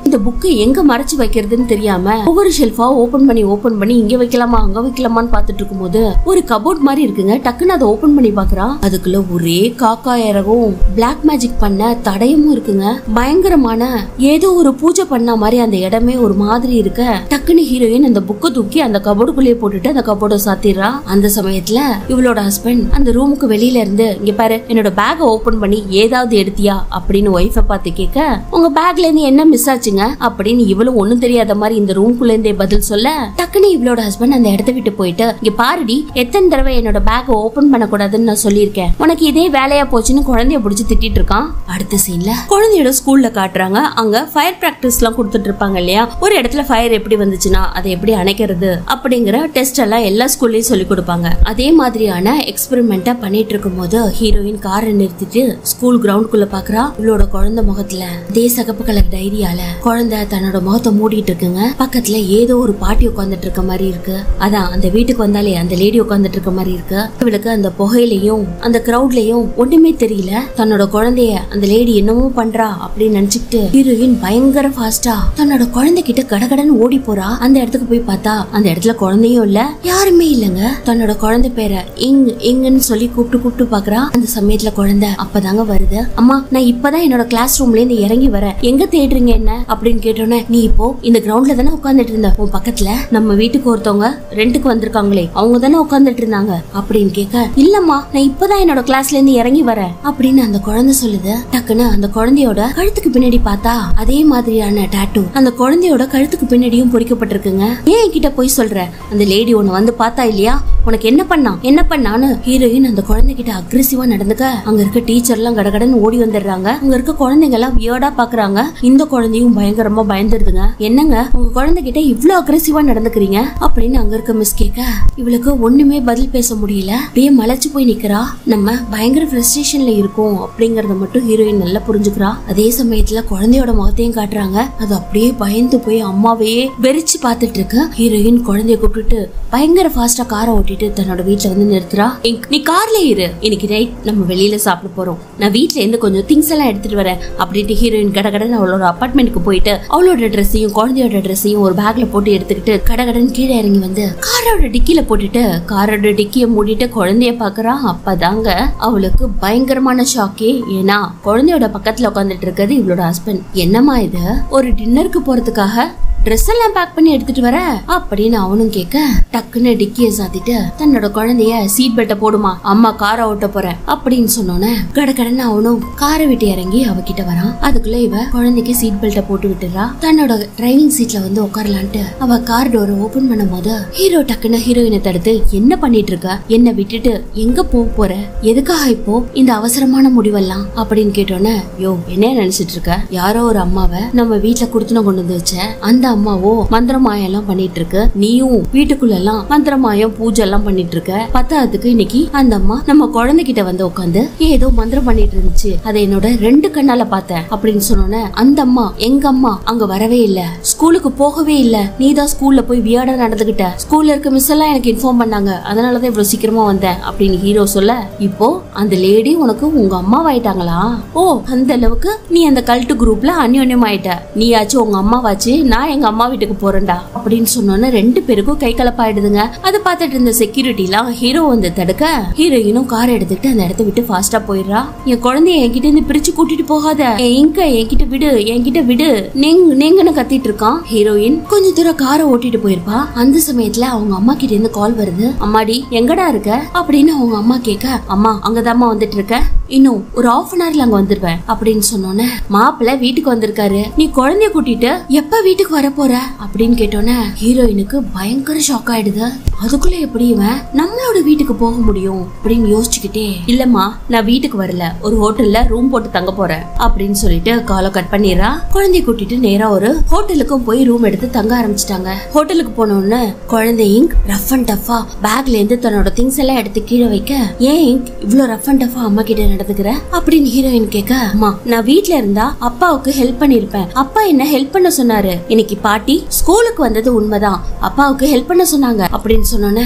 புக்கு எங்க மறைச்சு வைக்கிறதுன்னு தெரியாம ஒவ்வொரு ஷெல்ஃபா ஓபன் பண்ணி ஓபன் பண்ணி இங்க வைக்கலாமா அங்க வைக்கலாமான்னு பாத்துட்டு இருக்கும்போது ஒரு கபோர்ட் மாதிரி இருக்குங்க டக்குன்னு அதை ஓபன் பண்ணி பாக்குறா அதுக்குள்ள ஒரே காக்கா இறகும் பிளாக் மேஜிக் பண்ண தடயமும் இருக்குங்க பயங்கரமான ஏதோ ஒரு பூஜை பண்ண மாதிரி அந்த இடமே ஒரு மாதிரி இருக்க டக்குன்னு ஹீரோயின் அந்த புக்கை தூக்கி அந்த கபோர்டுக்குள்ளேயே போட்டுட்டு அந்த கபோர்டை சாத்திடுறா அந்த சமயத்துல இவளோட ஹஸ்பண்ட் அந்த ரூமுக்கு வெளியில இருந்து இங்க பாரு என்னோட பேக்கை ஓபன் பண்ணி ஏதாவது எடுத்தியா அப்படின்னு ஒய்ஃபை பார்த்து கேட்க உங்க பேக்ல இருந்து என்ன மிஸ் ஆச்சுங்க அப்படின்னு இவளும் ஒண்ணும் தெரியாத மாதிரி இந்த ரூம்குள்ள இருந்தே பதில் சொல்ல டக்குன்னு இவளோட ஹஸ்பண்ட் அந்த இடத்த விட்டு போயிட்டு இங்க பாருடி எத்தனை தடவை என்னோட பேக்கை ஓபன் பண்ணக்கூடாதுன்னு நான் சொல்லியிருக்கேன் உனக்கு இதே வேலையா போச்சுன்னு குழந்தைய பிடிச்சி திட்டிட்டு இருக்கான் அடுத்த சீன்ல குழந்தையோட ஸ்கூல்ல காட்டுறாங்க அங்க ஃபயர் பிராக்டிஸ் எல்லாம் கொடுத்துட்டு இருப்பாங்க இல்லையா ஒரு இடத்துல ஃபயர் எப்படி வந்துச்சுன்னா அதை எப்படி அணைக்கிறது அப்படிங்கிற டெஸ்ட் எல்லாம் எல்லா ஸ்கூல்லயும் சொல்லி கொடுப்பாங்க அதே மாதிரியான எக்ஸ்பெரிமெண்ட்டை பண்ணிட்டு இருக்கும் போது ஹீரோயின் காரை நிறுத்திட்டு ஸ்கூல் கிரவுண்ட்குள்ள பாக்குறா இவளோட குழந்தை முகத்துல அதே சகப்பு கலர் டைரியால குழந்தை தன்னோட முகத்தை மூடிட்டு இருக்குங்க பக்கத்துல ஏதோ ஒரு பாட்டி உட்காந்துட்டு இருக்க மாதிரி இருக்கு அதான் அந்த வீட்டுக்கு வந்தாலே அந்த லேடி உட்காந்துட்டு இருக்க மாதிரி இருக்கு இவளுக்கு அந்த புகையிலையும் அந்த கிரௌட்லயும் ஒண்ணுமே தெரியல தன்னோட குழந்தைய அந்த லேடி என்னமோ பண்றா அப்படின்னு நினைச்சுக்கிட்டு ஹீரோயின் பயங்கர ஃபாஸ்டா தன்னோட குழந்தை கிட்ட கடகடன்னு ஓடி போறா அந்த இடத்துக்கு போய் பார்த்தா அந்த இடத்துல குழந்தையும் இல்ல யாருமே இல்லங்க தன்னோட குழந்தை பேரை இங் இங்குன்னு சொல்லி கூப்பிட்டு கூப்பிட்டு பாக்குறா அந்த சமயத்துல குழந்தை அப்பதாங்க வருது அம்மா நான் இப்பதான் என்னோட கிளாஸ் ரூம்ல இருந்து இறங்கி வரேன் எங்க தேடுறீங்க என்ன அப்படின்னு கேட்டோன்னே நீ இப்போ இந்த கிரவுண்ட்ல தானே உட்காந்துட்டு இருந்த உன் பக்கத்துல நம்ம வீட்டுக்கு ஒருத்தவங்க ரெண்டுக்கு வந்திருக்காங்களே அவங்க தானே உட்காந்துட்டு இருந்தாங்க அப்படின்னு கேட்க இல்லம்மா நான் இப்பதான் என்னோட கிளாஸ்ல இருந்து இறங்கி வரேன் அப்படின்னு அந்த குழந்தை சொல்லுது டக்குன்னு அந்த குழந்தையோட கழுத்துக்கு பின்னாடி பார்த்தா அதே மாதிரியான டாட்டூ அந்த குழந்தையோட கழுத்துக்கு பின்னாடியும் பொறிக்கப்பட்டிருக்குங்க ஏன் என்கிட்ட போய் சொல்ற அந்த லேடி உன்னை வந்து பார்த்தா இல்லையா உனக்கு என்ன பண்ணா என்ன பண்ணான்னு ஹீரோயின் அந்த குழந்தை கிட்ட அக்ரெசிவா நடந்துக்க அங்க இருக்க டீச்சர் எல்லாம் கடகடன்னு ஓடி வந்துடுறாங்க அங்க இருக்க குழந்தைங்க எல்லாம் வியர்டா பாக்குறாங்க இந்த குழந்தையும் பயங்கரமா பயந்துடுதுங்க என்னங்க உங்க குழந்தை கிட்ட இவ்ளோ அக்ரெசிவா நடந்துக்கிறீங்க அப்படின்னு அங்க இருக்க மிஸ் கேட்க இவளுக்கு ஒண்ணுமே பதில் பேச முடியல அப்படியே மலைச்சு போய் நிக்கிறா நம்ம பயங்கர ஃப்ரஸ்ட்ரேஷன்ல இருக்கோம் அப்படிங்கறத மட்டும் ஹீரோயின் நல்லா புரிஞ்சுக்கிறா அதே சமயத்துல குழந்தையோட முகத்தையும் காட்டுறாங்க அது அப்படியே பயந்து போய் அம்மாவையே வெறிச்சு பார்த்துட்டு இருக்கு ஹீரோயின் குழந்தைய கூப்பிட்டுட்டு பயங்கர ஃபாஸ்டா காரை ஓட்டிட்டு தன்னோட வீட்ல வந்து நிறுத்துறா "இங்க- நீ கார்ல இரு இன்னைக்கு நைட் நம்ம வெளியில சாப்பிட போறோம் நான் வீட்ல இருந்து கொஞ்சம் திங்ஸ் எல்லாம் எடுத்துட்டு வரேன் அப்படின்ட்டு ஹீரோயின் கடகடன்னு அவளோட அபார்ட்மெண்ட்டுக்கு போயிட்டு அவளோட ட்ரெஸ்ஸையும் குழந்தையோட ட்ரெஸ்ஸையும் ஒரு பேக்ல போட்டு எடுத்துக்கிட்டு கடகடன்னு கீழே இறங்கி வந்து காரோட டிக்கில போட்டுட்டு காரோட டிக்கிய மூடிட்டு குழந்தைய பாக்குறா அப்பதாங்க அவளுக்கு பயங்கரமான ஷாக்கே ஏன்னா குழந்தையோட பக்கத்துல உட்காந்துட்டு இருக்கிறது இவளோட ஹஸ்பண்ட் என்னம்மா இது ஒரு டின்னருக்கு போறதுக்காக ட்ரெஸ் எல்லாம் பேக் பண்ணி எடுத்துட்டு வர அப்படின்னு அவனும் கேட்க டக்குன்னு டிக்கிய சாத்திட்டு தன்னோட குழந்தைய சீட் பெல்ட்டை போடுமா அம்மா காரை ஓட்ட போறேன் அப்படின்னு சொன்னோன்னே கடகடன்னு அவனும் காரை விட்டு இறங்கி அவகிட்ட வரான் அதுக்குள்ள இவ குழந்தைக்கு சீட் பெல்ட்டை போட்டு விட்டுறா தன்னோட டிரைவிங் சீட்ல வந்து உட்காரலான்ட்டு அவ கார் டோரை ஓபன் பண்ணும் போது ஹீரோ டக்குன்னு ஹீரோயினை தடுத்து என்ன பண்ணிட்டு இருக்க என்ன விட்டுட்டு எங்க போக போற எதுக்காக இப்போ இந்த அவசரமான முடிவெல்லாம் அப்படின்னு கேட்டோன்னே யோ என்ன நினைச்சிட்டு இருக்க யாரோ ஒரு அம்மாவை நம்ம வீட்ல குடுத்துன கொண்டு வந்து வச்ச அந்த அம்மாவோ மந்திரமாயம் எல்லாம் பண்ணிட்டு இருக்கு நீயும் வீட்டுக்குள்ள எல்லாம் மந்திரமாயம் பூஜை எல்லாம் பண்ணிட்டு இருக்க பத்தாவதுக்கு இன்னைக்கு அந்த அம்மா நம்ம குழந்தைகிட்ட வந்து உட்காந்து ஏதோ மந்திரம் பண்ணிட்டு இருந்துச்சு அதை என்னோட ரெண்டு கண்ணால பார்த்தேன் அப்படின்னு சொன்னோன்னே அந்த அம்மா எங்க அம்மா அங்க வரவே இல்ல ஸ்கூலுக்கு போகவே இல்ல நீ தான் ஸ்கூல்ல போய் வியாடா நடந்துகிட்ட ஸ்கூல்ல இருக்க மிஸ் எல்லாம் எனக்கு இன்ஃபார்ம் பண்ணாங்க அதனாலதான் இவ்வளவு சீக்கிரமா வந்தேன் அப்படின்னு ஹீரோ சொல்ல இப்போ அந்த லேடி உனக்கு உங்க அம்மாவாயிட்டாங்களா ஓ அந்த அளவுக்கு நீ அந்த கல்ட்டு குரூப்ல அந்யோன்யம் ஆயிட்ட நீயாச்சும் உங்க அம்மாவாச்சு நான் எங்க அம்மா வீட்டுக்கு போறேன்டா அப்படின்னு சொன்னோன்னே ரெண்டு பேருக்கும் கை கலப்பாயிடுதுங்க அதை பார்த்துட்டு இருந்த செக்யூரிட்டி எல்லாம் ஹீரோ வந்து தடுக்க ஹீரோயினும் கார் எடுத்துக்கிட்டு அந்த இடத்த விட்டு ஃபாஸ்டா போயிடுறா என் குழந்தைய என்கிட்ட இருந்து பிரிச்சு கூட்டிட்டு போகாத என் இங்க என்கிட்ட விடு என்கிட்ட விடு நீங்க நீங்கன்னு கத்திட்டு இருக்கான் ஹீரோயின் கொஞ்ச தூரம் காரை ஓட்டிட்டு போயிருப்பா அந்த சமயத்துல அவங்க அம்மா கிட்ட இருந்து கால் வருது அம்மாடி எங்கடா இருக்க அப்படின்னு அவங்க அம்மா கேட்க அம்மா அங்கதாம்மா வந்துட்டு இருக்க இன்னும் ஒரு ஆஃப் அன் ஹவர்ல அங்க வந்துருவேன் அப்படின்னு சொன்னோன்னே மாப்பிள்ளை வீட்டுக்கு வந்திருக்காரு நீ குழந்தைய கூட்டிட்டு எப்ப வீட்டுக்கு வர போற அப்படின்னு கேட்டோன்னே ஹீரோயினுக்கு பயங்கர ஷாக் ஆயிடுது அதுக்குள்ள எப்படி இவன் நம்மளோட வீட்டுக்கு போக முடியும் அப்படின்னு யோசிச்சுக்கிட்டே இல்லம்மா நான் வீட்டுக்கு வரல ஒரு ஹோட்டல்ல ரூம் போட்டு தங்க போறேன் அப்படின்னு சொல்லிட்டு காலை கட் பண்ணிடுறா குழந்தைய கூட்டிட்டு நேரா ஒரு ஹோட்டலுக்கும் போய் ரூம் எடுத்து தங்க ஆரம்பிச்சிட்டாங்க ஹோட்டலுக்கு போன உடனே குழந்தை இங்க் ரஃப் அண்ட் டஃபா பேக்ல இருந்து தன்னோட திங்ஸ் எல்லாம் எடுத்து கீழே வைக்க ஏன் இங்க் இவ்ளோ ரஃப் அண்ட் டஃபா அம்மா கிட்ட நடந்துக்கிற அப்படின்னு ஹீரோயின் கேட்க அம்மா நான் வீட்ல இருந்தா அப்பாவுக்கு ஹெல்ப் பண்ணிருப்பேன் அப்பா என்ன ஹெல்ப் பண்ண சொன்னாரு இன்னைக்கு பாட்டி ஸ்கூலுக்கு வந்தது உண்மைதான் அப்பாவுக்கு ஹெல்ப் பண்ண சொன்னாங்க அப்படின்னு சொன்னோன்னே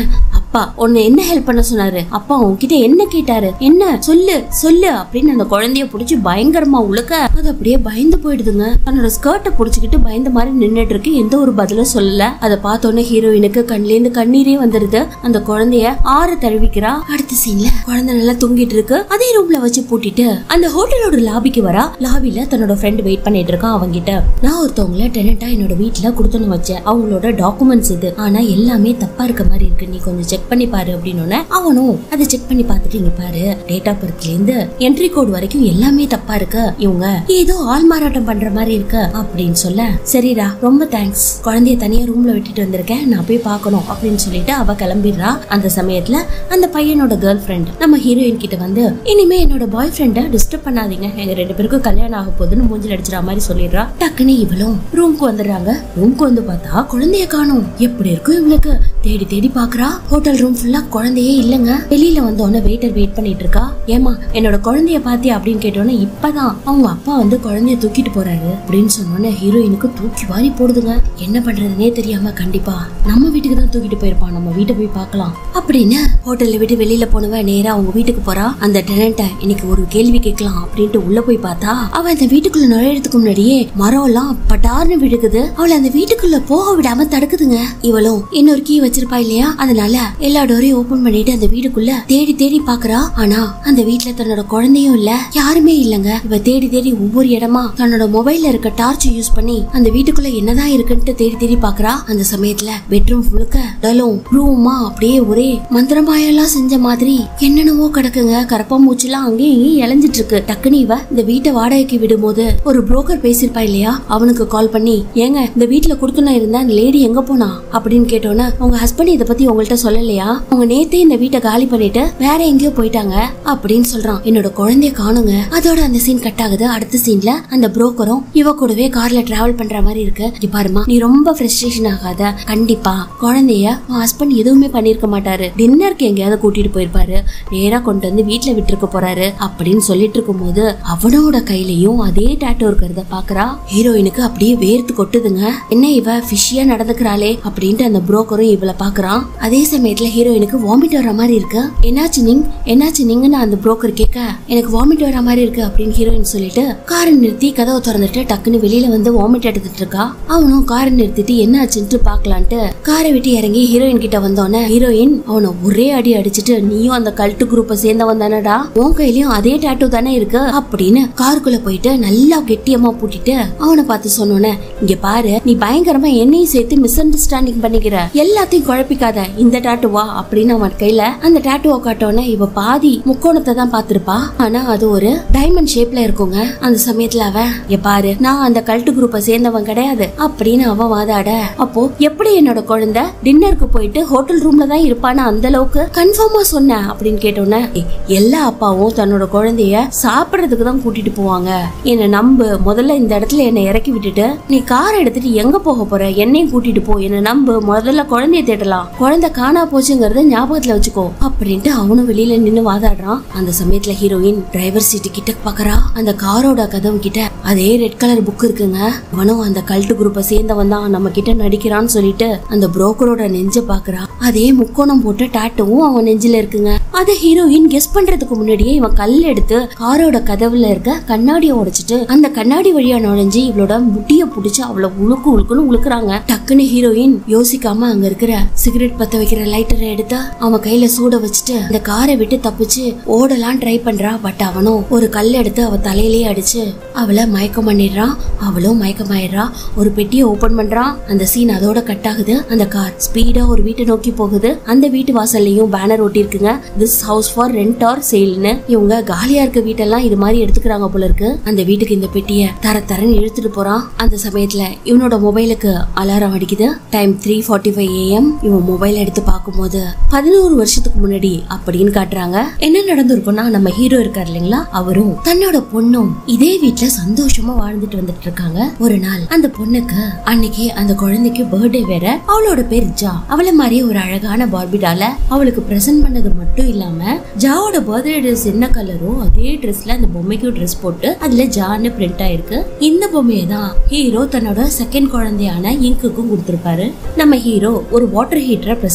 அப்பா உன்னை என்ன ஹெல்ப் பண்ண சொன்னாரு அப்பா உன்கிட்ட என்ன கேட்டாரு என்ன சொல்லு சொல்லு அப்படின்னு அந்த குழந்தைய புடிச்சு பயங்கரமா உழுக்க அது அப்படியே பயந்து போயிடுதுங்க தன்னோட ஸ்கர்ட்டை புடிச்சுக்கிட்டு பயந்த மாதிரி நின்னுட்டு இருக்கு எந்த ஒரு பதிலும் சொல்லல அதை பார்த்தோன்னே ஹீரோயினுக்கு கண்ணுல இருந்து கண்ணீரே வந்துருது அந்த குழந்தைய ஆற தழுவிக்கிறா அடுத்த சீன்ல குழந்தை நல்லா தூங்கிட்டு இருக்கு அதே ரூம்ல வச்சு பூட்டிட்டு அந்த ஹோட்டலோட லாபிக்கு வரா லாபில தன்னோட ஃப்ரெண்ட் வெயிட் பண்ணிட்டு இருக்கான் அவங்கிட்ட நான் ஒருத்தவங்கள டெனண்டா என்னோட வீட்ல கொடுத்துன்னு வச்சேன் அவங்களோட டாக்குமெண்ட்ஸ் இது ஆனா எல்லாமே தப்பா இருக்க மாதிரி இருக்கு நீ கொஞ்சம் செக் பண்ணி பாரு அப்படின்னு அவனும் அதை செக் பண்ணி பார்த்துட்டு இங்க பாரு டேட் ஆஃப் பர்த்ல இருந்து என்ட்ரி கோட் வரைக்கும் எல்லாமே தப்பா இருக்கு இவங்க ஏதோ ஆள் மாறாட்டம் பண்ற மாதிரி இருக்கு அப்படின்னு சொல்ல சரிடா ரொம்ப தேங்க்ஸ் குழந்தைய தனியா ரூம்ல விட்டுட்டு வந்திருக்கேன் நான் போய் பார்க்கணும் அப்படின்னு சொல்லிட்டு அவ கிளம்பிடுறா அந்த சமயத்துல அந்த பையனோட கேர்ள் ஃப்ரெண்ட் நம்ம ஹீரோயின் கிட்ட வந்து இனிமே என்னோட பாய் ஃப்ரெண்ட டிஸ்டர்ப் பண்ணாதீங்க எங்க ரெண்டு பேருக்கும் கல்யாணம் ஆக போகுதுன்னு மூஞ்சில் அடிச்சிட மாதிரி சொல்லிடுறா டக்குன்னு இவளும் ரூம்க்கு வந்துடுறாங்க ரூம்க்கு வந்து பார்த்தா குழந்தைய காணும் எப்படி இருக்கும் இவங்களுக்கு தேடி தேடி பாக்குறா ஹோட்டல் ரூம் ஃபுல்லா குழந்தையே இல்லங்க வெளியில வந்தோடனே வெயிட்டர் வெயிட் பண்ணிட்டு இருக்கா ஏமா என்னோட குழந்தைய பாத்தியா அப்படின்னு கேட்டோன்னே இப்பதான் அவங்க அப்பா வந்து குழந்தைய தூக்கிட்டு போறாரு அப்படின்னு சொன்னோன்னே ஹீரோயினுக்கு தூக்கி வாரி போடுதுங்க என்ன பண்றதுனே தெரியாம கண்டிப்பா நம்ம வீட்டுக்கு தான் தூக்கிட்டு போயிருப்பான் நம்ம வீட்டை போய் பார்க்கலாம் அப்படின்னு ஹோட்டல்ல விட்டு வெளியில போனவ நேரா அவங்க வீட்டுக்கு போறா அந்த டெனண்ட இன்னைக்கு ஒரு கேள்வி கேட்கலாம் அப்படின்ட்டு உள்ள போய் பார்த்தா அவ அந்த வீட்டுக்குள்ள நுழையறதுக்கு முன்னாடியே மரம் எல்லாம் பட்டார்னு விழுகுது அவளை அந்த வீட்டுக்குள்ள போக விடாம தடுக்குதுங்க இவளும் இன்னொரு கீ வச்சிருப்பா இல்லையா அதனால எல்லா டோரையும் ஓபன் பண்ணிட்டு அந்த வீட்டுக்குள்ள தேடி தேடி பாக்குறா ஆனா அந்த வீட்ல தன்னோட குழந்தையும் இல்ல யாருமே இல்லங்க இவ தேடி தேடி ஒவ்வொரு இடமா தன்னோட மொபைல்ல இருக்க டார்ச் யூஸ் பண்ணி அந்த வீட்டுக்குள்ள என்னதான் இருக்குன்ட்டு தேடி தேடி பாக்குறா அந்த சமயத்துல பெட்ரூம் முழுக்க டலும் ரூமா அப்படியே ஒரே மந்திரமாயெல்லாம் செஞ்ச மாதிரி என்னென்னவோ கிடக்குங்க கரப்பா மூச்சுலாம் அங்கேயும் இங்கேயும் இளைஞ்சிட்டு இருக்கு டக்குனு இவ இந்த வீட்டை வாடகைக்கு விடும்போது ஒரு புரோக்கர் பேசியிருப்பா இல்லையா அவனுக்கு கால் பண்ணி ஏங்க இந்த வீட்டுல கொடுத்துனா இருந்த அந்த லேடி எங்க போனா அப்படின்னு கேட்டோன்னே உங்க ஹஸ்பண்ட் இதை பத்தி உங்கள்ட்ட சொல்லலையா அவங்க நேத்தே இந்த வீட்டை காலி பண்ணிட்டு வேற எங்கேயோ போயிட்டாங்க அப்படின்னு சொல்றான் என்னோட குழந்தைய காணுங்க அதோட அந்த சீன் கட் ஆகுது அடுத்த சீன்ல அந்த புரோக்கரும் இவ கூடவே கார்ல டிராவல் பண்ற மாதிரி இருக்கு இங்க பாருமா நீ ரொம்ப ஃப்ரஸ்ட்ரேஷன் ஆகாத கண்டிப்பா குழந்தைய உன் ஹஸ்பண்ட் எதுவுமே பண்ணிருக்க மாட்டாரு டின்னருக்கு எங்கேயாவது கூட்டிட்டு போயிருப்பாரு நேரா கொண்டு வந்து வீட்டுல விட்டுருக்க போறாரு அப்படின்னு சொல்லிட்டு இருக்கும்போது அவனோட கையிலயும் அதே டேட்டோ இருக்கிறத பாக்குறா ஹீரோயினுக்கு அப்படியே வேர்த்து கொட்டுதுங்க என்ன இவ ஃபிஷியா நடந்துக்கிறாளே அப்படின்ட்டு அந்த புரோக்கரும் இவளை பாக்குறான் அதே சமயத்துல ஹீரோயினுக்கு வாமிட் வர மாதிரி இருக்கு என்னாச்சு நீங்க என்னாச்சு நீங்கன்னு அந்த புரோக்கர் கேட்க எனக்கு வாமிட் வர மாதிரி இருக்கு அப்படின்னு ஹீரோயின் சொல்லிட்டு காரை நிறுத்தி கதவை திறந்துட்டு டக்குன்னு வெளியில வந்து வாமிட் எடுத்துட்டு இருக்கா அவனும் காரை நிறுத்திட்டு என்ன ஆச்சுன்ட்டு பாக்கலான்ட்டு காரை விட்டு இறங்கி ஹீரோயின் கிட்ட வந்தோன்னே ஹீரோயின் அவனை ஒரே அடி அடிச்சிட்டு நீயும் அந்த கல்ட்டு குரூப்பை சேர்ந்தவன் தானடா உன் கையிலயும் அதே டாட்டூ தானே இருக்கு அப்படின்னு காருக்குள்ள போயிட்டு நல்லா கெட்டியமா பூட்டிட்டு அவனை பார்த்து சொன்னோன்னே இங்க பாரு நீ பயங்கரமா என்னையும் சேர்த்து மிஸ் அண்டர்ஸ்டாண்டிங் பண்ணிக்கிற எல்லாத்தையும் குழப்பிக்காத இந்த டாட்டுவா அப்படின்னு அவன் கையில அந்த டாட்டுவை காட்டோன்னே இவ பாதி முக்கோணத்தை தான் பார்த்திருப்பா ஆனா அது ஒரு டைமண்ட் ஷேப்ல இருக்குங்க அந்த சமயத்துல அவன் இங்க பாரு நான் அந்த கல்ட்டு குரூப்பை சேர்ந்தவன் கிடையாது அப்படின்னு அவன் வாதாட அப்போ எப்படி என்னோட குழந்தை டின்னருக்கு போயிட்டு ஹோட்டல் ரூம்ல தான் இருப்பான்னு அந்த அளவுக்கு கன்ஃபார்மா சொன்ன அப்படின்னு கேட்டோன்னே "ஏய், எல்லா அப்பாவும் தன்னோட குழந்தைய சாப்பிடறதுக்கு தான் கூட்டிட்டு போவாங்க என்ன நம்பு முதல்ல இந்த இடத்துல என்னை இறக்கி விட்டுட்டு நீ கார் எடுத்துட்டு எங்க போக போற என்னையும் கூட்டிட்டு போ என்ன நம்பு முதல்ல குழந்தைய தேடலாம் குழந்தை காணா போச்சுங்கறத ஞாபகத்துல வச்சுக்கோ அப்படின்ட்டு அவனும் வெளியில நின்னு வாதாடுறான் அந்த சமயத்துல ஹீரோயின் டிரைவர் சீட்டு கிட்ட பாக்குறா அந்த காரோட கதவு கிட்ட அதே ரெட் கலர் புக் இருக்குங்க அவனும் அந்த கல்ட்டு குரூப்பை சேர்ந்தவன் தான் நம்ம கிட்ட நடிக்கிறான்னு சொல்லிட்டு அந்த புரோக்கரோட நெஞ்ச பாக்குறா அதே முக்கோணம் போட்ட டாட்டுவும் அவன் நெஞ்சில இருக்குங்க அத ஹீரோயின் கெஸ் பண்றதுக்கு முன்னாடியே இவன் கல் எடுத்து காரோட கதவுல இருக்க கண்ணாடியை உடைச்சிட்டு அந்த கண்ணாடி வழியா நுழைஞ்சு இவளோட முட்டிய புடிச்சு அவளை உழுக்கு உழுக்குன்னு உழுக்குறாங்க டக்குன்னு ஹீரோயின் யோசிக்காம அங்க இருக்கிற சிகரெட் பத்த வைக்கிற லைட்டரை எடுத்தா அவன் கையில சூட வச்சுட்டு அந்த காரை விட்டு தப்பிச்சு ஓடலாம் ட்ரை பண்றா பட் அவனும் ஒரு கல் எடுத்து அவ தலையிலேயே அடிச்சு அவளை மயக்கம் பண்ணிடுறான் அவளும் மயக்கமாயிடுறா ஒரு பெட்டியை ஓபன் பண்றான் அந்த சீன் அதோட கட் ஆகுது அந்த கார் ஸ்பீடா ஒரு வீட்டை நோக்கி போகுது அந்த வீட்டு வாசல்லையும் பேனர் ஒட்டியிருக்குங்க this house for rent or சேல்னு இவங்க காலியா இருக்க வீட்டெல்லாம் இது மாதிரி எடுத்துக்கிறாங்க போல இருக்கு அந்த வீட்டுக்கு இந்த பெட்டியை தர தரன்னு இழுத்துட்டு போறான் அந்த சமயத்துல இவனோட மொபைலுக்கு அலாரம் அடிக்குது time three forty five AM இவன் மொபைல் எடுத்து பார்க்கும்போது பதினோரு வருஷத்துக்கு முன்னாடி அப்படின்னு காட்டுறாங்க என்ன நடந்திருக்கும்னா நம்ம ஹீரோ இருக்கார் இல்லைங்களா அவரும் தன்னோட பொண்ணும் இதே வீட்ல சந்தோஷமா வாழ்ந்துட்டு வந்துட்டு இருக்காங்க ஒரு நாள் அந்த பொண்ணுக்கு அன்னைக்கு அந்த குழந்தைக்கு பர்த்டே வேற அவளோட பேர் ஜா அவள மாதிரி ஒரு அழகான பார்பிடால அவளுக்கு பிரசன்ட் பண்ணது மட்டும் இல்லாம ஜாவோட பர்த்டே ட்ரெஸ் என்ன கலரோ அதே ட்ரெஸ்ல அந்த பொம்மைக்கும் ட்ரெஸ் போட்டு அதுல ஜான்னு பிரிண்ட் ஆயிருக்கு இந்த பொம்மையை தான் ஹீரோ தன்னோட செகண்ட் குழந்தையான இங்குக்கும் கொடுத்திருப்பாரு நம்ம ஹீரோ ஒரு வாட்டர் ஹீட்டரை பிரசண்டா கொடுத்து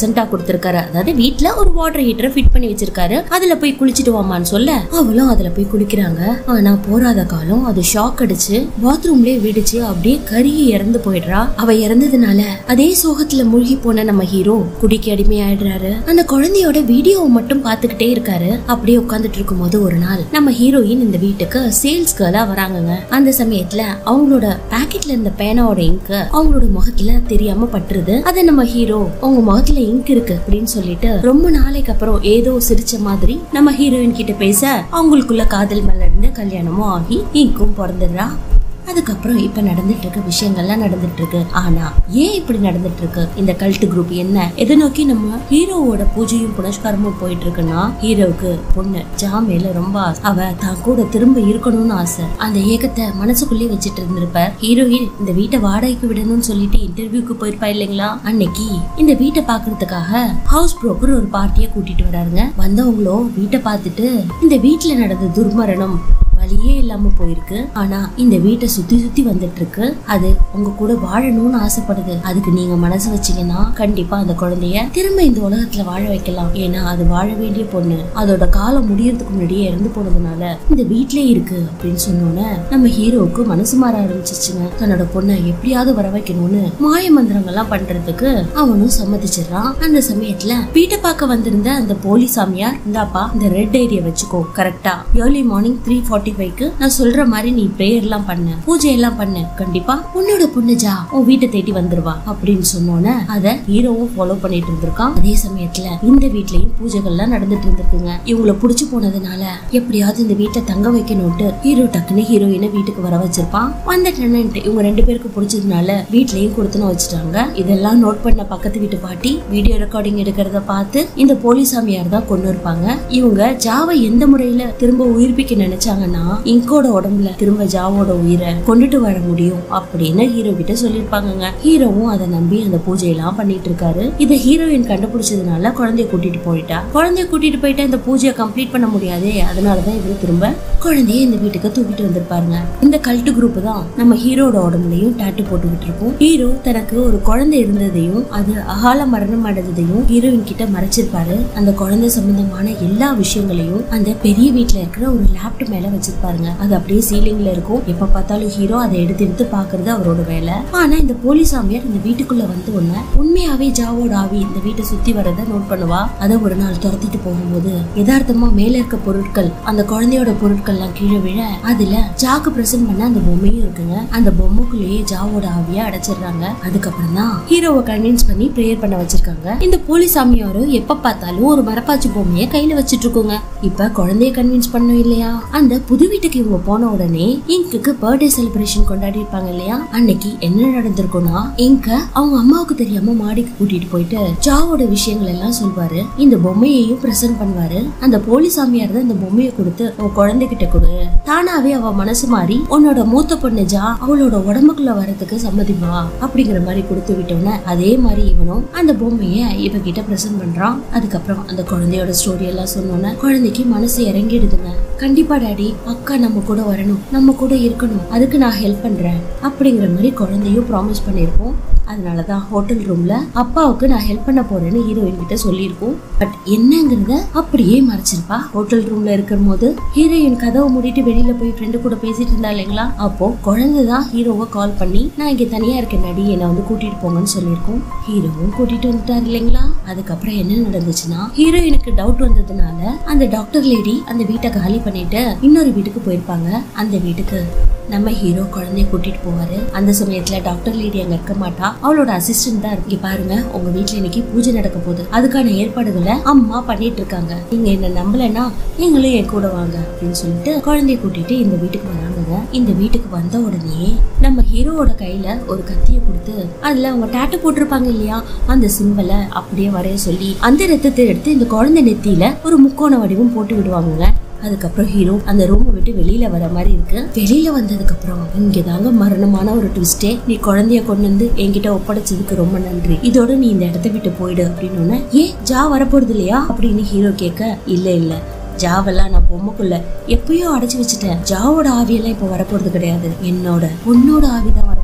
கொடுத்திருக்காரு அதாவது வீட்ல ஒரு வாட்டர் ஹீட்டரை ஃபிட் பண்ணி வச்சிருக்காரு அதுல போய் குளிச்சிட்டு வாமான்னு சொல்ல அவளும் அதுல போய் குளிக்கிறாங்க ஆனா போராத காலம் அது ஷாக் அடிச்சு பாத்ரூம்லயே வெடிச்சு அப்படியே கருகி இறந்து போயிடுறா அவ இறந்ததுனால அதே சோகத்துல மூழ்கி போன நம்ம ஹீரோ குடிக்கு அடிமை ஆயிடுறாரு அந்த குழந்தையோட வீடியோவை மட்டும் பார்த்துக்கிட்டே இருக்காரு அப்படியே உட்கார்ந்துட்டு இருக்கும்போது ஒரு நாள் நம்ம ஹீரோயின் இந்த வீட்டுக்கு சேல்ஸ் கேர்லா வராங்கங்க அந்த சமயத்துல அவங்களோட பாக்கெட்ல இருந்த பேனாவோட இங்க் அவங்களோட முகத்துல தெரியாம பட்டுருது அத நம்ம ஹீரோ உங்க முகத்துல இங்க் இருக்கு அப்படின்னு சொல்லிட்டு ரொம்ப நாளைக்கு அப்புறம் ஏதோ சிரிச்ச மாதிரி நம்ம ஹீரோயின் கிட்ட பேச அவங்களுக்குள்ள காதல் மலர்ந்து கல்யாணமும் ஆகி இங்கும் பிறந்துடுறா அதுக்கப்புறம் இப்ப நடந்துட்டு இருக்க விஷயங்கள்லாம் நடந்துட்டு இருக்கு ஆனா ஏன் இப்படி நடந்துட்டு இருக்கு இந்த கல்ட் குரூப் என்ன எதை நோக்கி நம்ம ஹீரோவோட பூஜையும் புனஸ்காரமும் போயிட்டு இருக்குன்னா ஹீரோவுக்கு பொண்ணு ஜா மேல ரொம்ப ஆசை. அவ தான் கூட திரும்ப இருக்கணும்னு ஆசை அந்த ஏக்கத்தை மனசுக்குள்ளே வச்சுட்டு இருந்திருப்ப ஹீரோயின் இந்த வீட்டை வாடகைக்கு விடணும்னு சொல்லிட்டு இன்டர்வியூக்கு போயிருப்பா இல்லைங்களா அன்னைக்கு இந்த வீட்டை பாக்குறதுக்காக ஹவுஸ் புரோக்கர் ஒரு பார்ட்டியை கூட்டிட்டு வராருங்க வந்தவங்களும் வீட்டை பார்த்துட்டு இந்த வீட்டுல நடந்த துர்மரணம் வழியே இல்லாம போயிருக்கு ஆனா இந்த வீட்டை சுத்தி சுத்தி வந்துட்டு இருக்கு அது உங்க கூட வாழணும்னு ஆசைப்படுது அதுக்கு நீங்க மனசு வச்சீங்கன்னா கண்டிப்பா அந்த குழந்தைய திரும்ப இந்த உலகத்துல வாழ வைக்கலாம் ஏன்னா அது வாழ வேண்டிய பொண்ணு அதோட காலம் முடியறதுக்கு முன்னாடியே இறந்து போனதுனால இந்த வீட்லயே இருக்கு அப்படின்னு சொன்னோன்னே நம்ம ஹீரோவுக்கு மனசு மாற ஆரம்பிச்சிச்சுங்க தன்னோட பொண்ணை எப்படியாவது வர வைக்கணும்னு மாய மந்திரங்கள்லாம் பண்றதுக்கு அவனும் சம்மதிச்சிடுறான் அந்த சமயத்துல வீட்டை பார்க்க வந்திருந்த அந்த போலி சாமியார் இந்தாப்பா இந்த ரெட் ஏரியா வச்சுக்கோ கரெக்டா ஏர்லி மார்னிங் த்ரீ ஃபார்ட்டி ஃபைவ்க்கு நான் சொல்ற மாதிரி நீ ப்ரேயர் எல்லாம் பண்ணு பூஜை எல்லாம் பண்ணு கண்டிப்பா உன்னோட பொண்ணு ஜா உன் வீட்டை தேடி வந்துருவா அப்படின்னு சொன்னோன்னே அத ஹீரோவும் ஃபாலோ பண்ணிட்டு இருந்திருக்கான் அதே சமயத்துல இந்த வீட்லயும் பூஜைகள்லாம் நடந்துட்டு இருந்திருக்குங்க இவங்கள புடிச்சு போனதுனால எப்படியாவது இந்த வீட்டை தங்க வைக்கணும்ட்டு ஹீரோ டக்குன்னு ஹீரோயினை வீட்டுக்கு வர வச்சிருப்பான் வந்த டெனன்ட் இவங்க ரெண்டு பேருக்கு பிடிச்சதுனால வீட்லயும் கொடுத்துன்னு வச்சுட்டாங்க இதெல்லாம் நோட் பண்ண பக்கத்து வீட்டு பாட்டி வீடியோ ரெக்கார்டிங் எடுக்கிறத பார்த்து இந்த போலீஸ் சாமியார் தான் கொண்டு இருப்பாங்க இவங்க ஜாவை எந்த முறையில திரும்ப உயிர்ப்பிக்க நினைச்சாங்கன்னா இங்கோட உடம்புல திரும்ப ஜாவோட உயிரை கொண்டுட்டு வர முடியும் அப்படின்னு ஹீரோ கிட்ட சொல்லிருப்பாங்கங்க ஹீரோவும் அதை நம்பி அந்த பூஜையெல்லாம் பண்ணிட்டு இருக்காரு இதை ஹீரோயின் கண்டுபிடிச்சதுனால குழந்தைய கூட்டிட்டு போயிட்டா குழந்தைய கூட்டிட்டு போயிட்டா இந்த பூஜையை கம்ப்ளீட் பண்ண முடியாதே அதனாலதான் இவரு திரும்ப குழந்தைய இந்த வீட்டுக்கு தூக்கிட்டு வந்திருப்பாருங்க இந்த கல்ட்டு குரூப் தான் நம்ம ஹீரோட உடம்புலயும் டாட்டு போட்டுக்கிட்டு இருக்கும் ஹீரோ தனக்கு ஒரு குழந்தை இருந்ததையும் அது அகால மரணம் அடைஞ்சதையும் ஹீரோயின் கிட்ட மறைச்சிருப்பாரு அந்த குழந்தை சம்பந்தமான எல்லா விஷயங்களையும் அந்த பெரிய வீட்ல இருக்கிற ஒரு லேப்டாப் மேல வச்சிருப்பாருங்க அது அப்படியே சீலிங்ல இருக்கும் எப்ப பார்த்தாலும் ஹீரோ அதை எடுத்து எடுத்து பாக்குறது அவரோட வேலை ஆனா இந்த போலீஸ் சாமியார் இந்த வீட்டுக்குள்ள வந்து உடனே உண்மையாவே ஜாவோட ஆவி இந்த வீட்டை சுத்தி வரத நோட் பண்ணுவா அதை ஒரு நாள் துரத்திட்டு போகும்போது யதார்த்தமா மேல இருக்க பொருட்கள் அந்த குழந்தையோட பொருட்கள்லாம் கீழே விழ அதுல ஜாக்கு பிரசன்ட் பண்ண அந்த பொம்மையும் இருக்குங்க அந்த பொம்மைக்குள்ளேயே ஜாவோட ஆவிய அடைச்சிடுறாங்க அதுக்கப்புறம் தான் ஹீரோவை கன்வின்ஸ் பண்ணி ப்ரேயர் பண்ண வச்சிருக்காங்க இந்த போலீஸ் சாமியாரும் எப்ப பார்த்தாலும் ஒரு மரப்பாச்சி பொம்மையை கையில வச்சிட்டு இருக்கோங்க இப்ப குழந்தைய கன்வின்ஸ் பண்ணும் இல்லையா அந்த புது வீட்டுக்கு இவங்க போன உடனே இங்குக்கு பர்த்டே செலிப்ரேஷன் கொண்டாடி இருப்பாங்க இல்லையா அன்னைக்கு என்ன நடந்திருக்கும்னா இங்க அவங்க அம்மாவுக்கு தெரியாம மாடிக்கு கூட்டிட்டு போயிட்டு ஜாவோட விஷயங்கள் எல்லாம் சொல்வாரு இந்த பொம்மையையும் பிரசன்ட் பண்ணுவாரு அந்த போலீஸ் சாமியார் தான் இந்த பொம்மையை கொடுத்து உன் குழந்தைகிட்ட கொடு தானாவே அவ மனசு மாறி உன்னோட மூத்த பொண்ணு ஜா அவளோட உடம்புக்குள்ள வரதுக்கு சம்மதிப்பா அப்படிங்கிற மாதிரி கொடுத்து விட்டோன்னே அதே மாதிரி இவனும் அந்த பொம்மைய இவகிட்ட பிரசன்ட் பண்றான் அதுக்கப்புறம் அந்த குழந்தையோட ஸ்டோரி எல்லாம் சொன்னோன்னே குழந்தைக்கு மனசு இறங்கிடுதுங்க கண்டிப்பா டாடி அக்கா நம்ம கூட வரணும் நம்ம கூட இருக்கணும் அதுக்கு நான் ஹெல்ப் பண்றேன் அப்படிங்கிற மாதிரி குழந்தையும் ப்ராமிஸ் பண்ணியிருப்போம் அதனாலதான் ஹோட்டல் ரூம்ல அப்பாவுக்கு நான் ஹெல்ப் பண்ண போறேன்னு ஹீரோயின் கிட்ட சொல்லியிருக்கோம் பட் என்னங்கிறத அப்படியே மறைச்சிருப்பா ஹோட்டல் ரூம்ல இருக்கிற போது ஹீரோயின் கதவை மூடிட்டு வெளியில போய் ஃப்ரெண்டு கூட பேசிட்டு இருந்தா இல்லைங்களா அப்போ குழந்தை தான் ஹீரோவை கால் பண்ணி நான் இங்க தனியா இருக்கேன் நடி என்னை வந்து கூட்டிட்டு போங்கன்னு சொல்லியிருக்கோம் ஹீரோவும் கூட்டிட்டு வந்துட்டாரு இல்லைங்களா அதுக்கப்புறம் என்ன நடந்துச்சுன்னா ஹீரோயினுக்கு டவுட் வந்ததுனால அந்த டாக்டர் லேடி அந்த வீட்டை காலி பண்ணிட்டு இன்னொரு வீட்டுக்கு போயிருப்பாங்க அந்த வீட்டுக்கு நம்ம ஹீரோ குழந்தைய கூட்டிட்டு போவாரு அந்த சமயத்துல டாக்டர் லேடி அங்க இருக்க மாட்டா அவளோட அசிஸ்டன்ட் தான் இருக்கு பாருங்க உங்க வீட்ல இன்னைக்கு பூஜை நடக்க போகுது அதுக்கான ஏற்பாடுகளை அம்மா பண்ணிட்டு இருக்காங்க நீங்க என்ன நம்பலன்னா நீங்களும் என் கூட வாங்க அப்படின்னு சொல்லிட்டு குழந்தைய கூட்டிட்டு இந்த வீட்டுக்கு வராங்க இந்த வீட்டுக்கு வந்த உடனே நம்ம ஹீரோவோட கையில ஒரு கத்திய கொடுத்து அதுல அவங்க டேட்டு போட்டிருப்பாங்க இல்லையா அந்த சிம்பலை அப்படியே வரைய சொல்லி அந்த ரத்தத்தை எடுத்து இந்த குழந்தை நெத்தியில ஒரு முக்கோண வடிவம் போட்டு விடுவாங்கங்க அதுக்கப்புறம் ஹீரோ அந்த ரூமை விட்டு வெளியில வர மாதிரி இருக்கு வெளியில வந்ததுக்கு அப்புறம் இங்கதாங்க மரணமான ஒரு ட்விஸ்டே நீ குழந்தைய கொண்டு வந்து என்கிட்ட ஒப்படைச்சதுக்கு ரொம்ப நன்றி இதோட நீ இந்த இடத்த விட்டு போயிடு அப்படின்னு ஏன் ஜா வரப்போறது இல்லையா அப்படின்னு ஹீரோ கேட்க இல்ல இல்ல ஜாவெல்லாம் நான் பொம்மைக்குள்ள எப்பயோ அடைச்சு வச்சுட்டேன் ஜாவோட ஆவியெல்லாம் இப்ப வரப்போறது கிடையாது என்னோட பொண்ணோட ஆவி தான் வரப்போகுது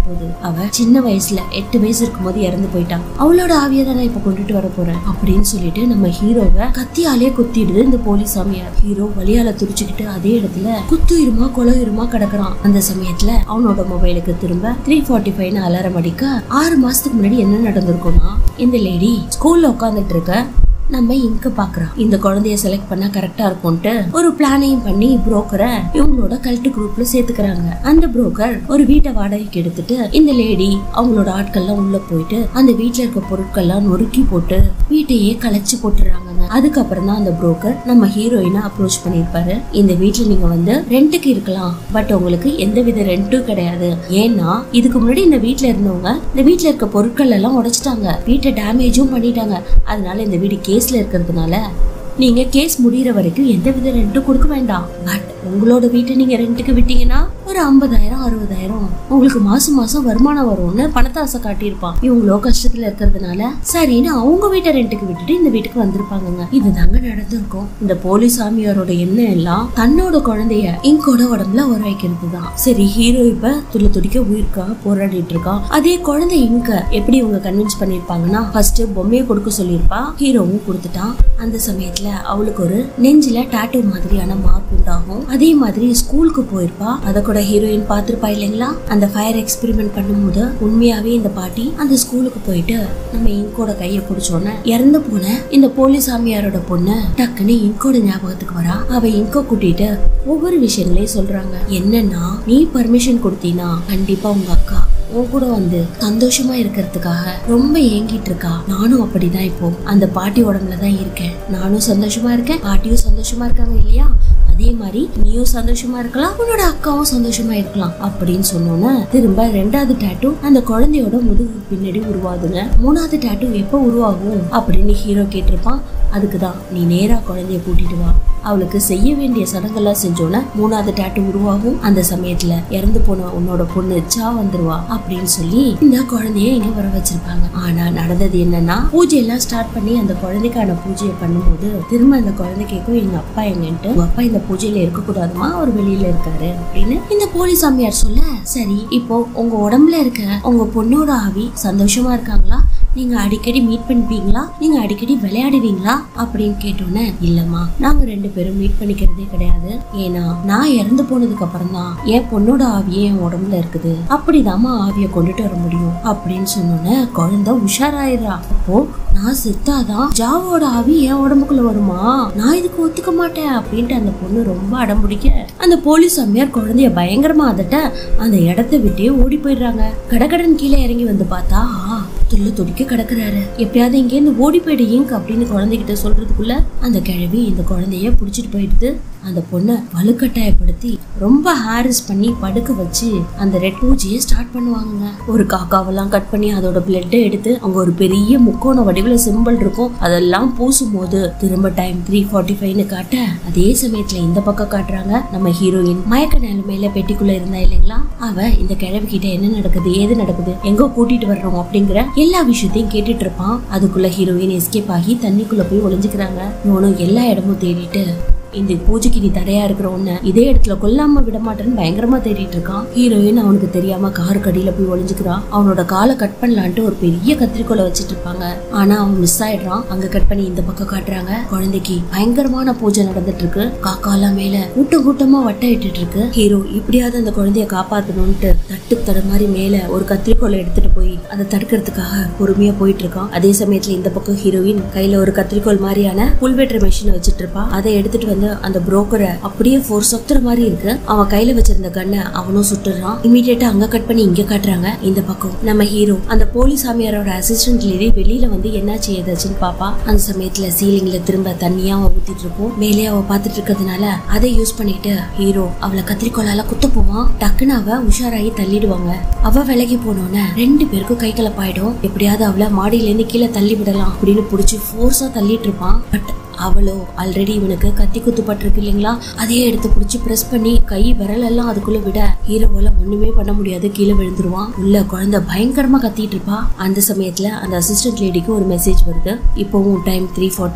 போகுது அவ சின்ன வயசுல எட்டு வயசு இருக்கும்போது இறந்து போயிட்டான் அவளோட ஆவியை தான் நான் இப்ப கொண்டுட்டு வர போறேன் அப்படின்னு சொல்லிட்டு நம்ம ஹீரோவை கத்தியாலே குத்திடுது இந்த போலீஸ் சாமியார் ஹீரோ வழியால துடிச்சுக்கிட்டு அதே இடத்துல குத்துயிருமா கொலையுருமா கிடக்குறான் அந்த சமயத்துல அவனோட மொபைலுக்கு திரும்ப த்ரீ ஃபார்ட்டி ஃபைவ்னு அலாரம் அடிக்க ஆறு மாசத்துக்கு முன்னாடி என்ன நடந்திருக்கும்னா இந்த லேடி ஸ்கூல்ல உட்காந்துட்டு இருக்க நம்ம இங்க பாக்குறோம் இந்த குழந்தைய செலக்ட் பண்ணா கரெக்டா இருக்கும்ட்டு ஒரு பிளானையும் பண்ணி புரோக்கரை இவங்களோட கல்ட்டு குரூப்ல சேர்த்துக்கிறாங்க அந்த புரோக்கர் ஒரு வீட்டை வாடகைக்கு எடுத்துட்டு இந்த லேடி அவங்களோட ஆட்கள்லாம் உள்ள போயிட்டு அந்த வீட்ல இருக்க பொருட்கள்லாம் நொறுக்கி போட்டு வீட்டையே கலைச்சு போட்டுறாங்க அதுக்கப்புறம் தான் அந்த புரோக்கர் நம்ம ஹீரோயினை அப்ரோச் பண்ணிருப்பாரு இந்த வீட்ல நீங்க வந்து ரெண்டுக்கு இருக்கலாம் பட் உங்களுக்கு எந்த வித ரெண்டும் கிடையாது ஏன்னா இதுக்கு முன்னாடி இந்த வீட்ல இருந்தவங்க இந்த வீட்ல இருக்க பொருட்கள் எல்லாம் உடைச்சிட்டாங்க வீட்டை டேமேஜும் பண்ணிட்டாங்க அதனால இந்த வீடு கேஸ்ல இருக்கிறதுனால நீங்க கேஸ் முடியிற வரைக்கும் எந்த வித ரெண்டும் கொடுக்க வேண்டாம் பட் உங்களோட வீட்டை நீங்க ரெண்டுக்கு விட்டீங்கன்னா ஒரு ஐம்பதாயிரம் அறுபதாயிரம் உங்களுக்கு மாசம் மாசம் வருமானம் வரும்னு பணத்தை ஆசை காட்டியிருப்பான் இவங்களோ கஷ்டத்துல இருக்கிறதுனால சரின்னு அவங்க வீட்டை ரெண்டுக்கு விட்டுட்டு இந்த வீட்டுக்கு வந்திருப்பாங்கங்க இதுதாங்க நடந்திருக்கும் இந்த போலீஸ் சாமியாரோட எண்ணம் எல்லாம் தன்னோட குழந்தைய இங்கோட உடம்புல வர வைக்கிறது தான் சரி ஹீரோ இப்ப துளி துடிக்க உயிருக்காக போராடிட்டு இருக்கான் அதே குழந்தை இங்க எப்படி இவங்க கன்வின்ஸ் பண்ணிருப்பாங்கன்னா ஃபர்ஸ்ட் பொம்மையை கொடுக்க சொல்லியிருப்பா ஹீரோவும் கொடுத்துட்டான் அந்த சமயத்துல அவளுக்கு ஒரு நெஞ்சில டாட்டூ மாதிரியான மார்க் உண்டாகும் அதே மாதிரி ஸ்கூலுக்கு போயிருப்பா அத கூட ஹீரோயின் பார்த்திருப்பா இல்லைங்களா அந்த ஃபயர் எக்ஸ்பெரிமெண்ட் பண்ணும்போது உண்மையாவே இந்த பாட்டி அந்த ஸ்கூலுக்கு போயிட்டு நம்ம இங்கோட கைய பிடிச்சோன்னே இறந்து போன இந்த போலீஸ் சாமியாரோட பொண்ணு டக்குன்னு இங்கோட ஞாபகத்துக்கு வரா அவ இங்கோ கூட்டிட்டு ஒவ்வொரு விஷயங்களையும் சொல்றாங்க என்னன்னா நீ பர்மிஷன் கொடுத்தீனா கண்டிப்பா உங்க அக்கா உன் கூட வந்து சந்தோஷமா இருக்கிறதுக்காக ரொம்ப ஏங்கிட்டு இருக்கா நானும் அப்படிதான் இப்போ அந்த பாட்டி உடம்புல தான் இருக்கேன் நானும் சந்தோஷமா இருக்கேன் பாட்டியும் சந்தோஷமா இருக்காங்க இல்லையா அதே மாதிரி நீயும் சந்தோஷமா இருக்கலாம் உன்னோட அக்காவும் சந்தோஷமா இருக்கலாம் அப்படின்னு சொன்னோன்னே திரும்ப ரெண்டாவது டேட்டு அந்த குழந்தையோட முதுகு பின்னாடி உருவாகுதுங்க மூணாவது டேட்டு எப்போ உருவாகும் அப்படின்னு ஹீரோ கேட்டிருப்பான் அதுக்கு தான் நீ நேரா குழந்தைய கூட்டிட்டு வா அவளுக்கு செய்ய வேண்டிய சடங்கெல்லாம் செஞ்சோன்னா மூணாவது டேட்டு உருவாகும் அந்த சமயத்துல இறந்து போன உன்னோட பொண்ணு சா வந்துருவா அப்படின்னு சொல்லி இந்த குழந்தைய இங்க வர வச்சிருப்பாங்க ஆனா நடந்தது என்னன்னா பூஜை எல்லாம் ஸ்டார்ட் பண்ணி அந்த குழந்தைக்கான பூஜையை பண்ணும்போது திரும்ப அந்த குழந்தை கேட்கும் எங்க அப்பா எங்கன்ட்டு உங்க அப்பா இந்த பூஜையில இருக்க கூடாதுமா அவர் வெளியில இருக்காரு அப்படின்னு இந்த போலீஸ் சாமியார் சொல்ல சரி இப்போ உங்க உடம்புல இருக்க உங்க பொண்ணோட ஆவி சந்தோஷமா இருக்காங்களா நீங்க அடிக்கடி மீட் பண்ணிப்பீங்களா நீங்க அடிக்கடி விளையாடுவீங்களா அப்படின்னு கேட்டோன்னே இல்லம்மா நாங்க ரெண்டு பேரும் மீட் பண்ணிக்கிறதே கிடையாது ஏன்னா நான் இறந்து போனதுக்கு அப்புறம் தான் என் பொண்ணோட ஆவியே என் உடம்புல இருக்குது அப்படிதாம்மா ஆவியை கொண்டுட்டு வர முடியும் அப்படின்னு சொன்னோன்னே குழந்தை உஷாராயிடுறா அப்போ நான் செத்தாதான் ஜாவோட ஆவி என் உடம்புக்குள்ள வருமா நான் இதுக்கு ஒத்துக்க மாட்டேன் அப்படின்ட்டு அந்த பொண்ணு ரொம்ப அடம் பிடிக்க அந்த போலீஸ் அம்மையார் குழந்தைய பயங்கரமா அதட்ட அந்த இடத்த விட்டே ஓடி போயிடுறாங்க கடகடன் கீழே இறங்கி வந்து பார்த்தா ஆ, துள்ளு துடிக்க கிடக்குறாரு எப்படியாவது இங்கேருந்து ஓடி போயிடு இங்க் அப்படின்னு குழந்தைகிட்ட சொல்றதுக்குள்ள அந்த கிழவி இந்த குழந்தைய புடிச்சிட்டு போயிடுது அந்த பொண்ணை வலுக்கட்டாயப்படுத்தி ரொம்ப ஹாரிஸ் பண்ணி படுக்க வச்சு அந்த ரெட் பூஜையை ஸ்டார்ட் பண்ணுவாங்க ஒரு காக்காவெல்லாம் கட் பண்ணி அதோட பிளட்டை எடுத்து அங்க ஒரு பெரிய முக்கோண வடிவுல சிம்பிள் இருக்கும் அதெல்லாம் பூசும் போது திரும்ப டைம் த்ரீ ஃபார்ட்டி ஃபைவ்னு காட்ட அதே சமயத்துல இந்த பக்கம் காட்டுறாங்க நம்ம ஹீரோயின் மயக்க நிலைமையில பெட்டிக்குள்ள இருந்தா இல்லைங்களா அவ இந்த கிழவி கிட்ட என்ன நடக்குது ஏது நடக்குது எங்க கூட்டிட்டு வர்றோம் அப்படிங்கிற எல்லா விஷயத்தையும் கேட்டுட்டு இருப்பான் அதுக்குள்ள ஹீரோயின் எஸ்கேப் ஆகி தண்ணிக்குள்ள போய் ஒளிஞ்சுக்கிறாங்க இவனும் எல்லா இடமும் தேடிட்டு இந்த பூஜைக்கு நீ தடையா இருக்கிற உன்னை இதே இடத்துல கொல்லாம விட மாட்டேன்னு பயங்கரமா தேடிட்டு இருக்கான் ஹீரோயின் அவனுக்கு தெரியாம காரு கடியில போய் ஒளிஞ்சுக்கிறான் அவனோட காலை கட் பண்ணலான்ட்டு ஒரு பெரிய கத்திரிக்கோலை வச்சிட்டு இருப்பாங்க ஆனா அவன் மிஸ் ஆயிடுறான் அங்க கட் பண்ணி இந்த பக்கம் காட்டுறாங்க குழந்தைக்கு பயங்கரமான பூஜை நடந்துட்டு இருக்கு காக்காலாம் மேல கூட்டம் கூட்டமா வட்ட இட்டுட்டு இருக்கு ஹீரோ இப்படியாவது அந்த குழந்தைய காப்பாத்தணும்ட்டு தட்டு தட மாதிரி மேல ஒரு கத்திரிக்கோலை எடுத்துட்டு போய் அதை தடுக்கிறதுக்காக பொறுமையா போயிட்டு இருக்கான் அதே சமயத்துல இந்த பக்கம் ஹீரோயின் கையில ஒரு கத்திரிக்கோல் மாதிரியான புல்வெட்டுற மிஷின் வச்சிட்டு இருப்பா அதை எடுத்துட்டு வந்து அந்த புரோக்கரை அப்படியே ஃபோர்ஸ் சுத்துற மாதிரி இருக்கு அவன் கையில வச்சிருந்த கண்ணை அவனும் சுட்டுறான் இமீடியட்டா அங்க கட் பண்ணி இங்க காட்டுறாங்க இந்த பக்கம் நம்ம ஹீரோ அந்த போலீஸ் சாமியாரோட அசிஸ்டன்ட் லேடி வெளியில வந்து என்னாச்சு ஏதாச்சுன்னு பாப்பா அந்த சமயத்துல சீலிங்ல திரும்ப தண்ணியா அவ ஊத்திட்டு இருக்கும் மேலே அவ பாத்துட்டு இருக்கிறதுனால அதை யூஸ் பண்ணிட்டு ஹீரோ அவளை கத்திரிக்கோளால குத்த போவான் டக்குன்னு அவ உஷாராகி தள்ளிடுவாங்க அவ விலகி போனோன்னே ரெண்டு பேருக்கும் கை கலப்பாயிடும் எப்படியாவது அவளை மாடியில இருந்து கீழே தள்ளி விடலாம் அப்படின்னு புடிச்சு ஃபோர்ஸா தள்ளிட்டு இருப்பான் பட் அவளோ ஆல்ரெடி இவனுக்கு கத்தி குத்துப்பட்டிருக்கு இல்லைங்களா அதே எடுத்து பிடிச்சி பிரஸ் பண்ணி கை விரல் எல்லாம் அதுக்குள்ள விட ஹீரோவால ஒண்ணுமே பண்ண முடியாது கீழே விழுந்துருவான் உள்ள குழந்தை பயங்கரமா கத்திட்டு இருப்பா அந்த சமயத்துல அந்த அசிஸ்டன்ட் லேடிக்கு ஒரு மெசேஜ் வருது இப்போவும் டைம் த்ரீ ஃபார்ட்டி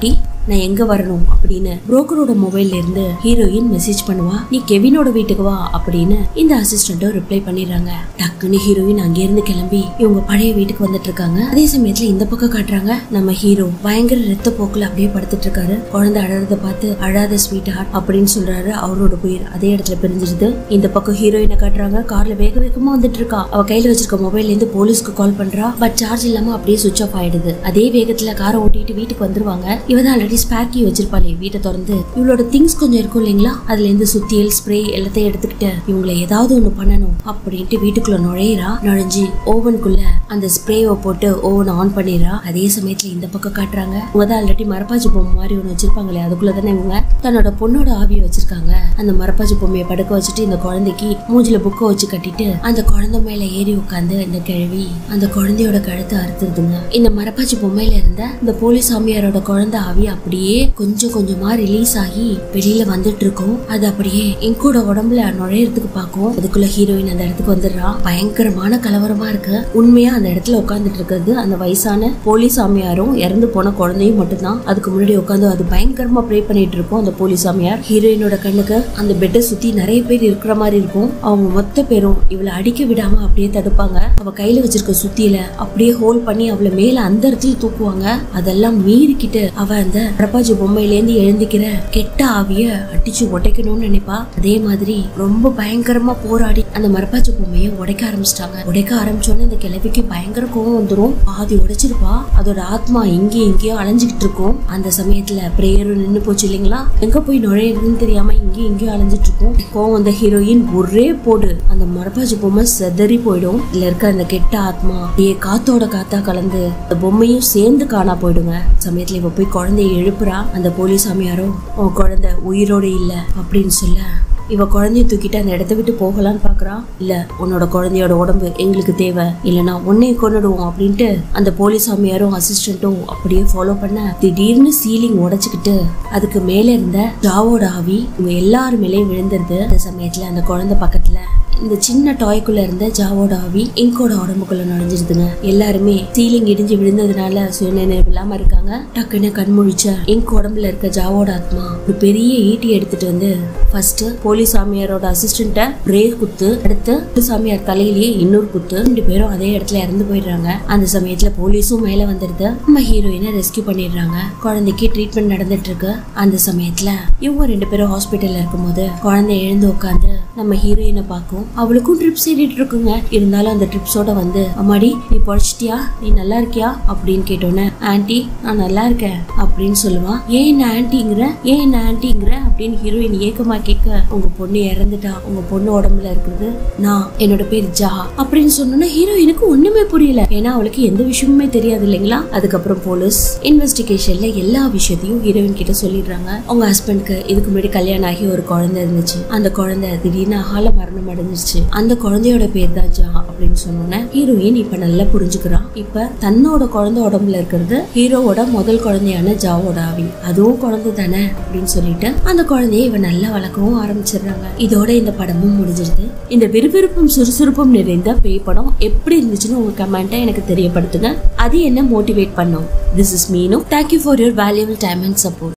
நான் எங்க வரணும் அப்படின்னு புரோக்கரோட மொபைல்ல இருந்து ஹீரோயின் மெசேஜ் பண்ணுவா நீ கெவினோட வீட்டுக்கு வா அப்படின்னு இந்த அசிஸ்டன்ட்டும் ரிப்ளை பண்ணிடுறாங்க டக்குன்னு ஹீரோயின் அங்கிருந்து கிளம்பி இவங்க பழைய வீட்டுக்கு வந்துட்டு இருக்காங்க அதே சமயத்துல இந்த பக்கம் காட்டுறாங்க நம்ம ஹீரோ பயங்கர ரத்த போக்குல அப்படியே படுத்துட்டு இருக்காரு குழந்தை அழறத பார்த்து அழாத ஸ்வீட் ஹார்ட் அப்படின்னு சொல்றாரு அவரோட உயிர் அதே இடத்துல பிரிஞ்சிருது இந்த பக்கம் ஹீரோயினை காட்டுறாங்க கார்ல வேக வேகமா வந்துட்டு இருக்கா அவ கையில வச்சிருக்க மொபைல்ல இருந்து போலீஸ்க்கு கால் பண்றா பட் சார்ஜ் இல்லாம அப்படியே சுவிச் ஆஃப் ஆயிடுது அதே வேகத்துல காரை ஓட்டிட்டு வீட்டுக்கு வந்துருவாங்க இவ தான் ஆல்ரெடி ஸ்பேர் கீ வச்சிருப்பாளே வீட்டை திறந்து இவளோட திங்ஸ் கொஞ்சம் இருக்கும் இல்லைங்களா அதுல இருந்து சுத்தியல் ஸ்ப்ரே எல்லாத்தையும் எடுத்துக்கிட்டு இவங்களை ஏதாவது ஒண்ணு பண்ணணும் அப்படின்ட்டு வீட்டுக்குள்ள நுழையிறா நுழைஞ்சு ஓவனுக்குள்ள அந்த ஸ்ப்ரேவை போட்டு ஓவன் ஆன் பண்ணிடுறா அதே சமயத்துல இந்த பக்கம் காட்டுறாங்க இவங்க தான் ஆல்ரெடி மரப்பாச்சி பொம்மை மாதிரி ஒண்ணு வச்சிருப்பாங்களே அதுக்குள்ள தானே இவங்க தன்னோட பொண்ணோட ஆவியை வச்சிருக்காங்க அந்த மரப்பாச்சி பொம்மையை படுக்க வச்சுட்டு இந்த குழந்தைக்கு மூஞ்சில புக்கை வச்சு கட்டிட்டு அந்த குழந்தை மேல ஏறி உட்காந்து இந்த கிழவி அந்த குழந்தையோட கழுத்தை அறுத்துருதுங்க இந்த மரப்பாச்சி பொம்மையில இருந்த இந்த போலீஸ் சாமியாரோட குழந்தை ஆவி அப்படியே கொஞ்சம் கொஞ்சமா ரிலீஸ் ஆகி வெளியில வந்துட்டு இருக்கும் அது அப்படியே இங்கோட உடம்புல நுழையறதுக்கு பார்க்கும் அதுக்குள்ள ஹீரோயின் அந்த இடத்துக்கு வந்துடுறா பயங்கரமான கலவரமா இருக்கு உண்மையா அந்த இடத்துல உட்காந்துட்டு இருக்கிறது அந்த வயசான போலீஸ் சாமியாரும் இறந்து போன குழந்தையும் மட்டும்தான் அதுக்கு முன்னாடி உட்காந்து அது பயங்கரமா ப்ரே பண்ணிட்டு இருக்கும் அந்த போலீஸ் சாமியார் ஹீரோயினோட கண்ணுக்கு அந்த பெட்டை சுத்தி நிறைய பேர் இருக்கிற மாதிரி இருக்கும் அவங்க மொத்த பேரும் இவளை அடிக்க விடாம அப்படியே தடுப்பாங்க அவ கையில வச்சிருக்க சுத்தியில அப்படியே ஹோல்ட் பண்ணி அவளை மேல அந்த இடத்துல தூக்குவாங்க அதெல்லாம் மீறிக்கிட்டு அவ அந்த பிரபாஜி பொம்மையில இருந்து எழுந்திக்கிற கெட்ட ஆவிய அடிச்சு உடைக்கணும்னு நினைப்பா அதே மாதிரி ரொம்ப பயங்கரமா போராடி அந்த மரப்பாச்சி பொம்மையை உடைக்க ஆரம்பிச்சிட்டாங்க உடைக்க ஆரம்பிச்சோன்னே இந்த கிழவிக்கு பயங்கர கோவம் வந்துரும் பாதி உடைச்சிருப்பா அதோட ஆத்மா எங்கேயும் எங்கேயோ அலைஞ்சுக்கிட்டு இருக்கும் அந்த சமயத்துல பிரேயரும் நின்னு போச்சு இல்லைங்களா எங்க போய் நுழையிறதுன்னு தெரியாம இங்கேயும் எங்கேயும் அலைஞ்சிட்டு இருக்கும் கோவம் வந்த ஹீரோயின் ஒரே போடு அந்த மரப்பாச்சி பொம்மை செதறி போயிடும் இதுல இருக்க அந்த கெட்ட ஆத்மா அப்படியே காத்தோட காத்தா கலந்து அந்த பொம்மையும் சேர்ந்து காணா போயிடுங்க சமயத்துல இவ போய் குழந்தைய எழுப்புறா அந்த போலீஸ் சாமியாரோ உன் குழந்தை உயிரோட இல்ல அப்படின்னு சொல்ல இவ குழந்தைய தூக்கிட்டு அந்த இடத்த விட்டு போகலான்னு பாக்குறா இல்ல உன்னோட குழந்தையோட உடம்பு எங்களுக்கு தேவை இல்லனா உன்னையும் கொன்னுடுவோம் அப்படின்ட்டு அந்த போலீஸ் சாமியாரும் அசிஸ்டன்ட்டும் அப்படியே ஃபாலோ பண்ண திடீர்னு சீலிங் உடைச்சுக்கிட்டு அதுக்கு மேல இருந்த ஜாவோட ஆவி இவங்க எல்லாரு மேலேயும் விழுந்துருது அந்த சமயத்துல அந்த குழந்தை பக்கத்துல இந்த சின்ன டாய்க்குள்ள இருந்த ஜாவோட ஆவி இங்கோட உடம்புக்குள்ள நுழைஞ்சிருதுங்க எல்லாருமே சீலிங் இடிஞ்சு விழுந்ததுனால சுயநினைவு இல்லாம இருக்காங்க டக்குன்னு கண் முழிச்ச இங்க் உடம்புல இருக்க ஜாவோட ஆத்மா ஒரு பெரிய ஈட்டி எடுத்துட்டு வந்து ஃபர்ஸ்ட் போலீஸ் சாமியாரோட அசிஸ்டன்ட்ட ஒரே குத்து அடுத்து சாமியார் தலையிலேயே இன்னொரு குத்து ரெண்டு பேரும் அதே இடத்துல இறந்து போயிடுறாங்க அந்த சமயத்துல போலீஸும் மேல வந்துருது நம்ம ஹீரோயினை ரெஸ்கியூ பண்ணிடுறாங்க குழந்தைக்கு ட்ரீட்மெண்ட் நடந்துட்டு இருக்கு அந்த சமயத்துல இவங்க ரெண்டு பேரும் ஹாஸ்பிட்டல்ல இருக்கும்போது குழந்தை எழுந்து உட்காந்து நம்ம ஹீரோயினை பார்க்கும் அவளுக்கும் ட்ரிப்ஸ் ஏறிட்டு இருக்குங்க இருந்தாலும் அந்த ட்ரிப்ஸோட வந்து அம்மாடி நீ பொழைச்சிட்டியா நீ நல்லா இருக்கியா அப்படின்னு கேட்டோன்னே ஆன்ட்டி நான் நல்லா இருக்கேன் அப்படின்னு சொல்லுவான் ஏன் என்ன ஆன்ட்டிங்கிற ஏன் என்ன ஆன்ட்டிங்கிற அப்படின்னு ஹீரோயின் ஏக்கமா கேட்க உங்க பொண்ணு இறந்துட்டா உங்க பொண்ணு உடம்புல இருக்கிறது நான் என்னோட பேர் ஜா அப்படின்னு சொன்னோன்னா ஹீரோயினுக்கு ஒண்ணுமே புரியல ஏன்னா அவளுக்கு எந்த விஷயமுமே தெரியாது இல்லைங்களா அதுக்கப்புறம் போலீஸ் இன்வெஸ்டிகேஷன்ல எல்லா விஷயத்தையும் ஹீரோயின் கிட்ட சொல்லிடுறாங்க உங்க ஹஸ்பண்ட்க்கு இதுக்கு முன்னாடி கல்யாணம் ஆகி ஒரு குழந்தை இருந்துச்சு அந்த குழந்தை திடீர்னு அகால மரணம் அடைஞ்சிருச்சு அந்த குழந்தையோட பேர் தான் ஜா அப்படின்னு சொன்னோன்னே ஹீரோயின் இப்ப நல்லா புரிஞ்சுக்கிறான் இப்ப தன்னோட குழந்தை உடம்புல இருக்கிறது ஹீரோவோட முதல் குழந்தையான ஜாவோட ஆவி அதுவும் குழந்தை தானே அப்படின்னு சொல்லிட்டு அந்த குழந்தைய இவன் நல்லா வளர்க்கவும் ஆரம்பிச்சிடுறாங்க இதோட இந்த படமும் முடிஞ்சிருது இந்த விறுவிறுப்பும் சுறுசுறுப்பும் நிறைந்த பேய் படம் எப்படி இருந்துச்சுன்னு உங்க கமெண்ட்டை எனக்கு தெரியப்படுத்துங்க அது என்ன மோட்டிவேட் பண்ணும் this is Meenu thank you for your valuable time and support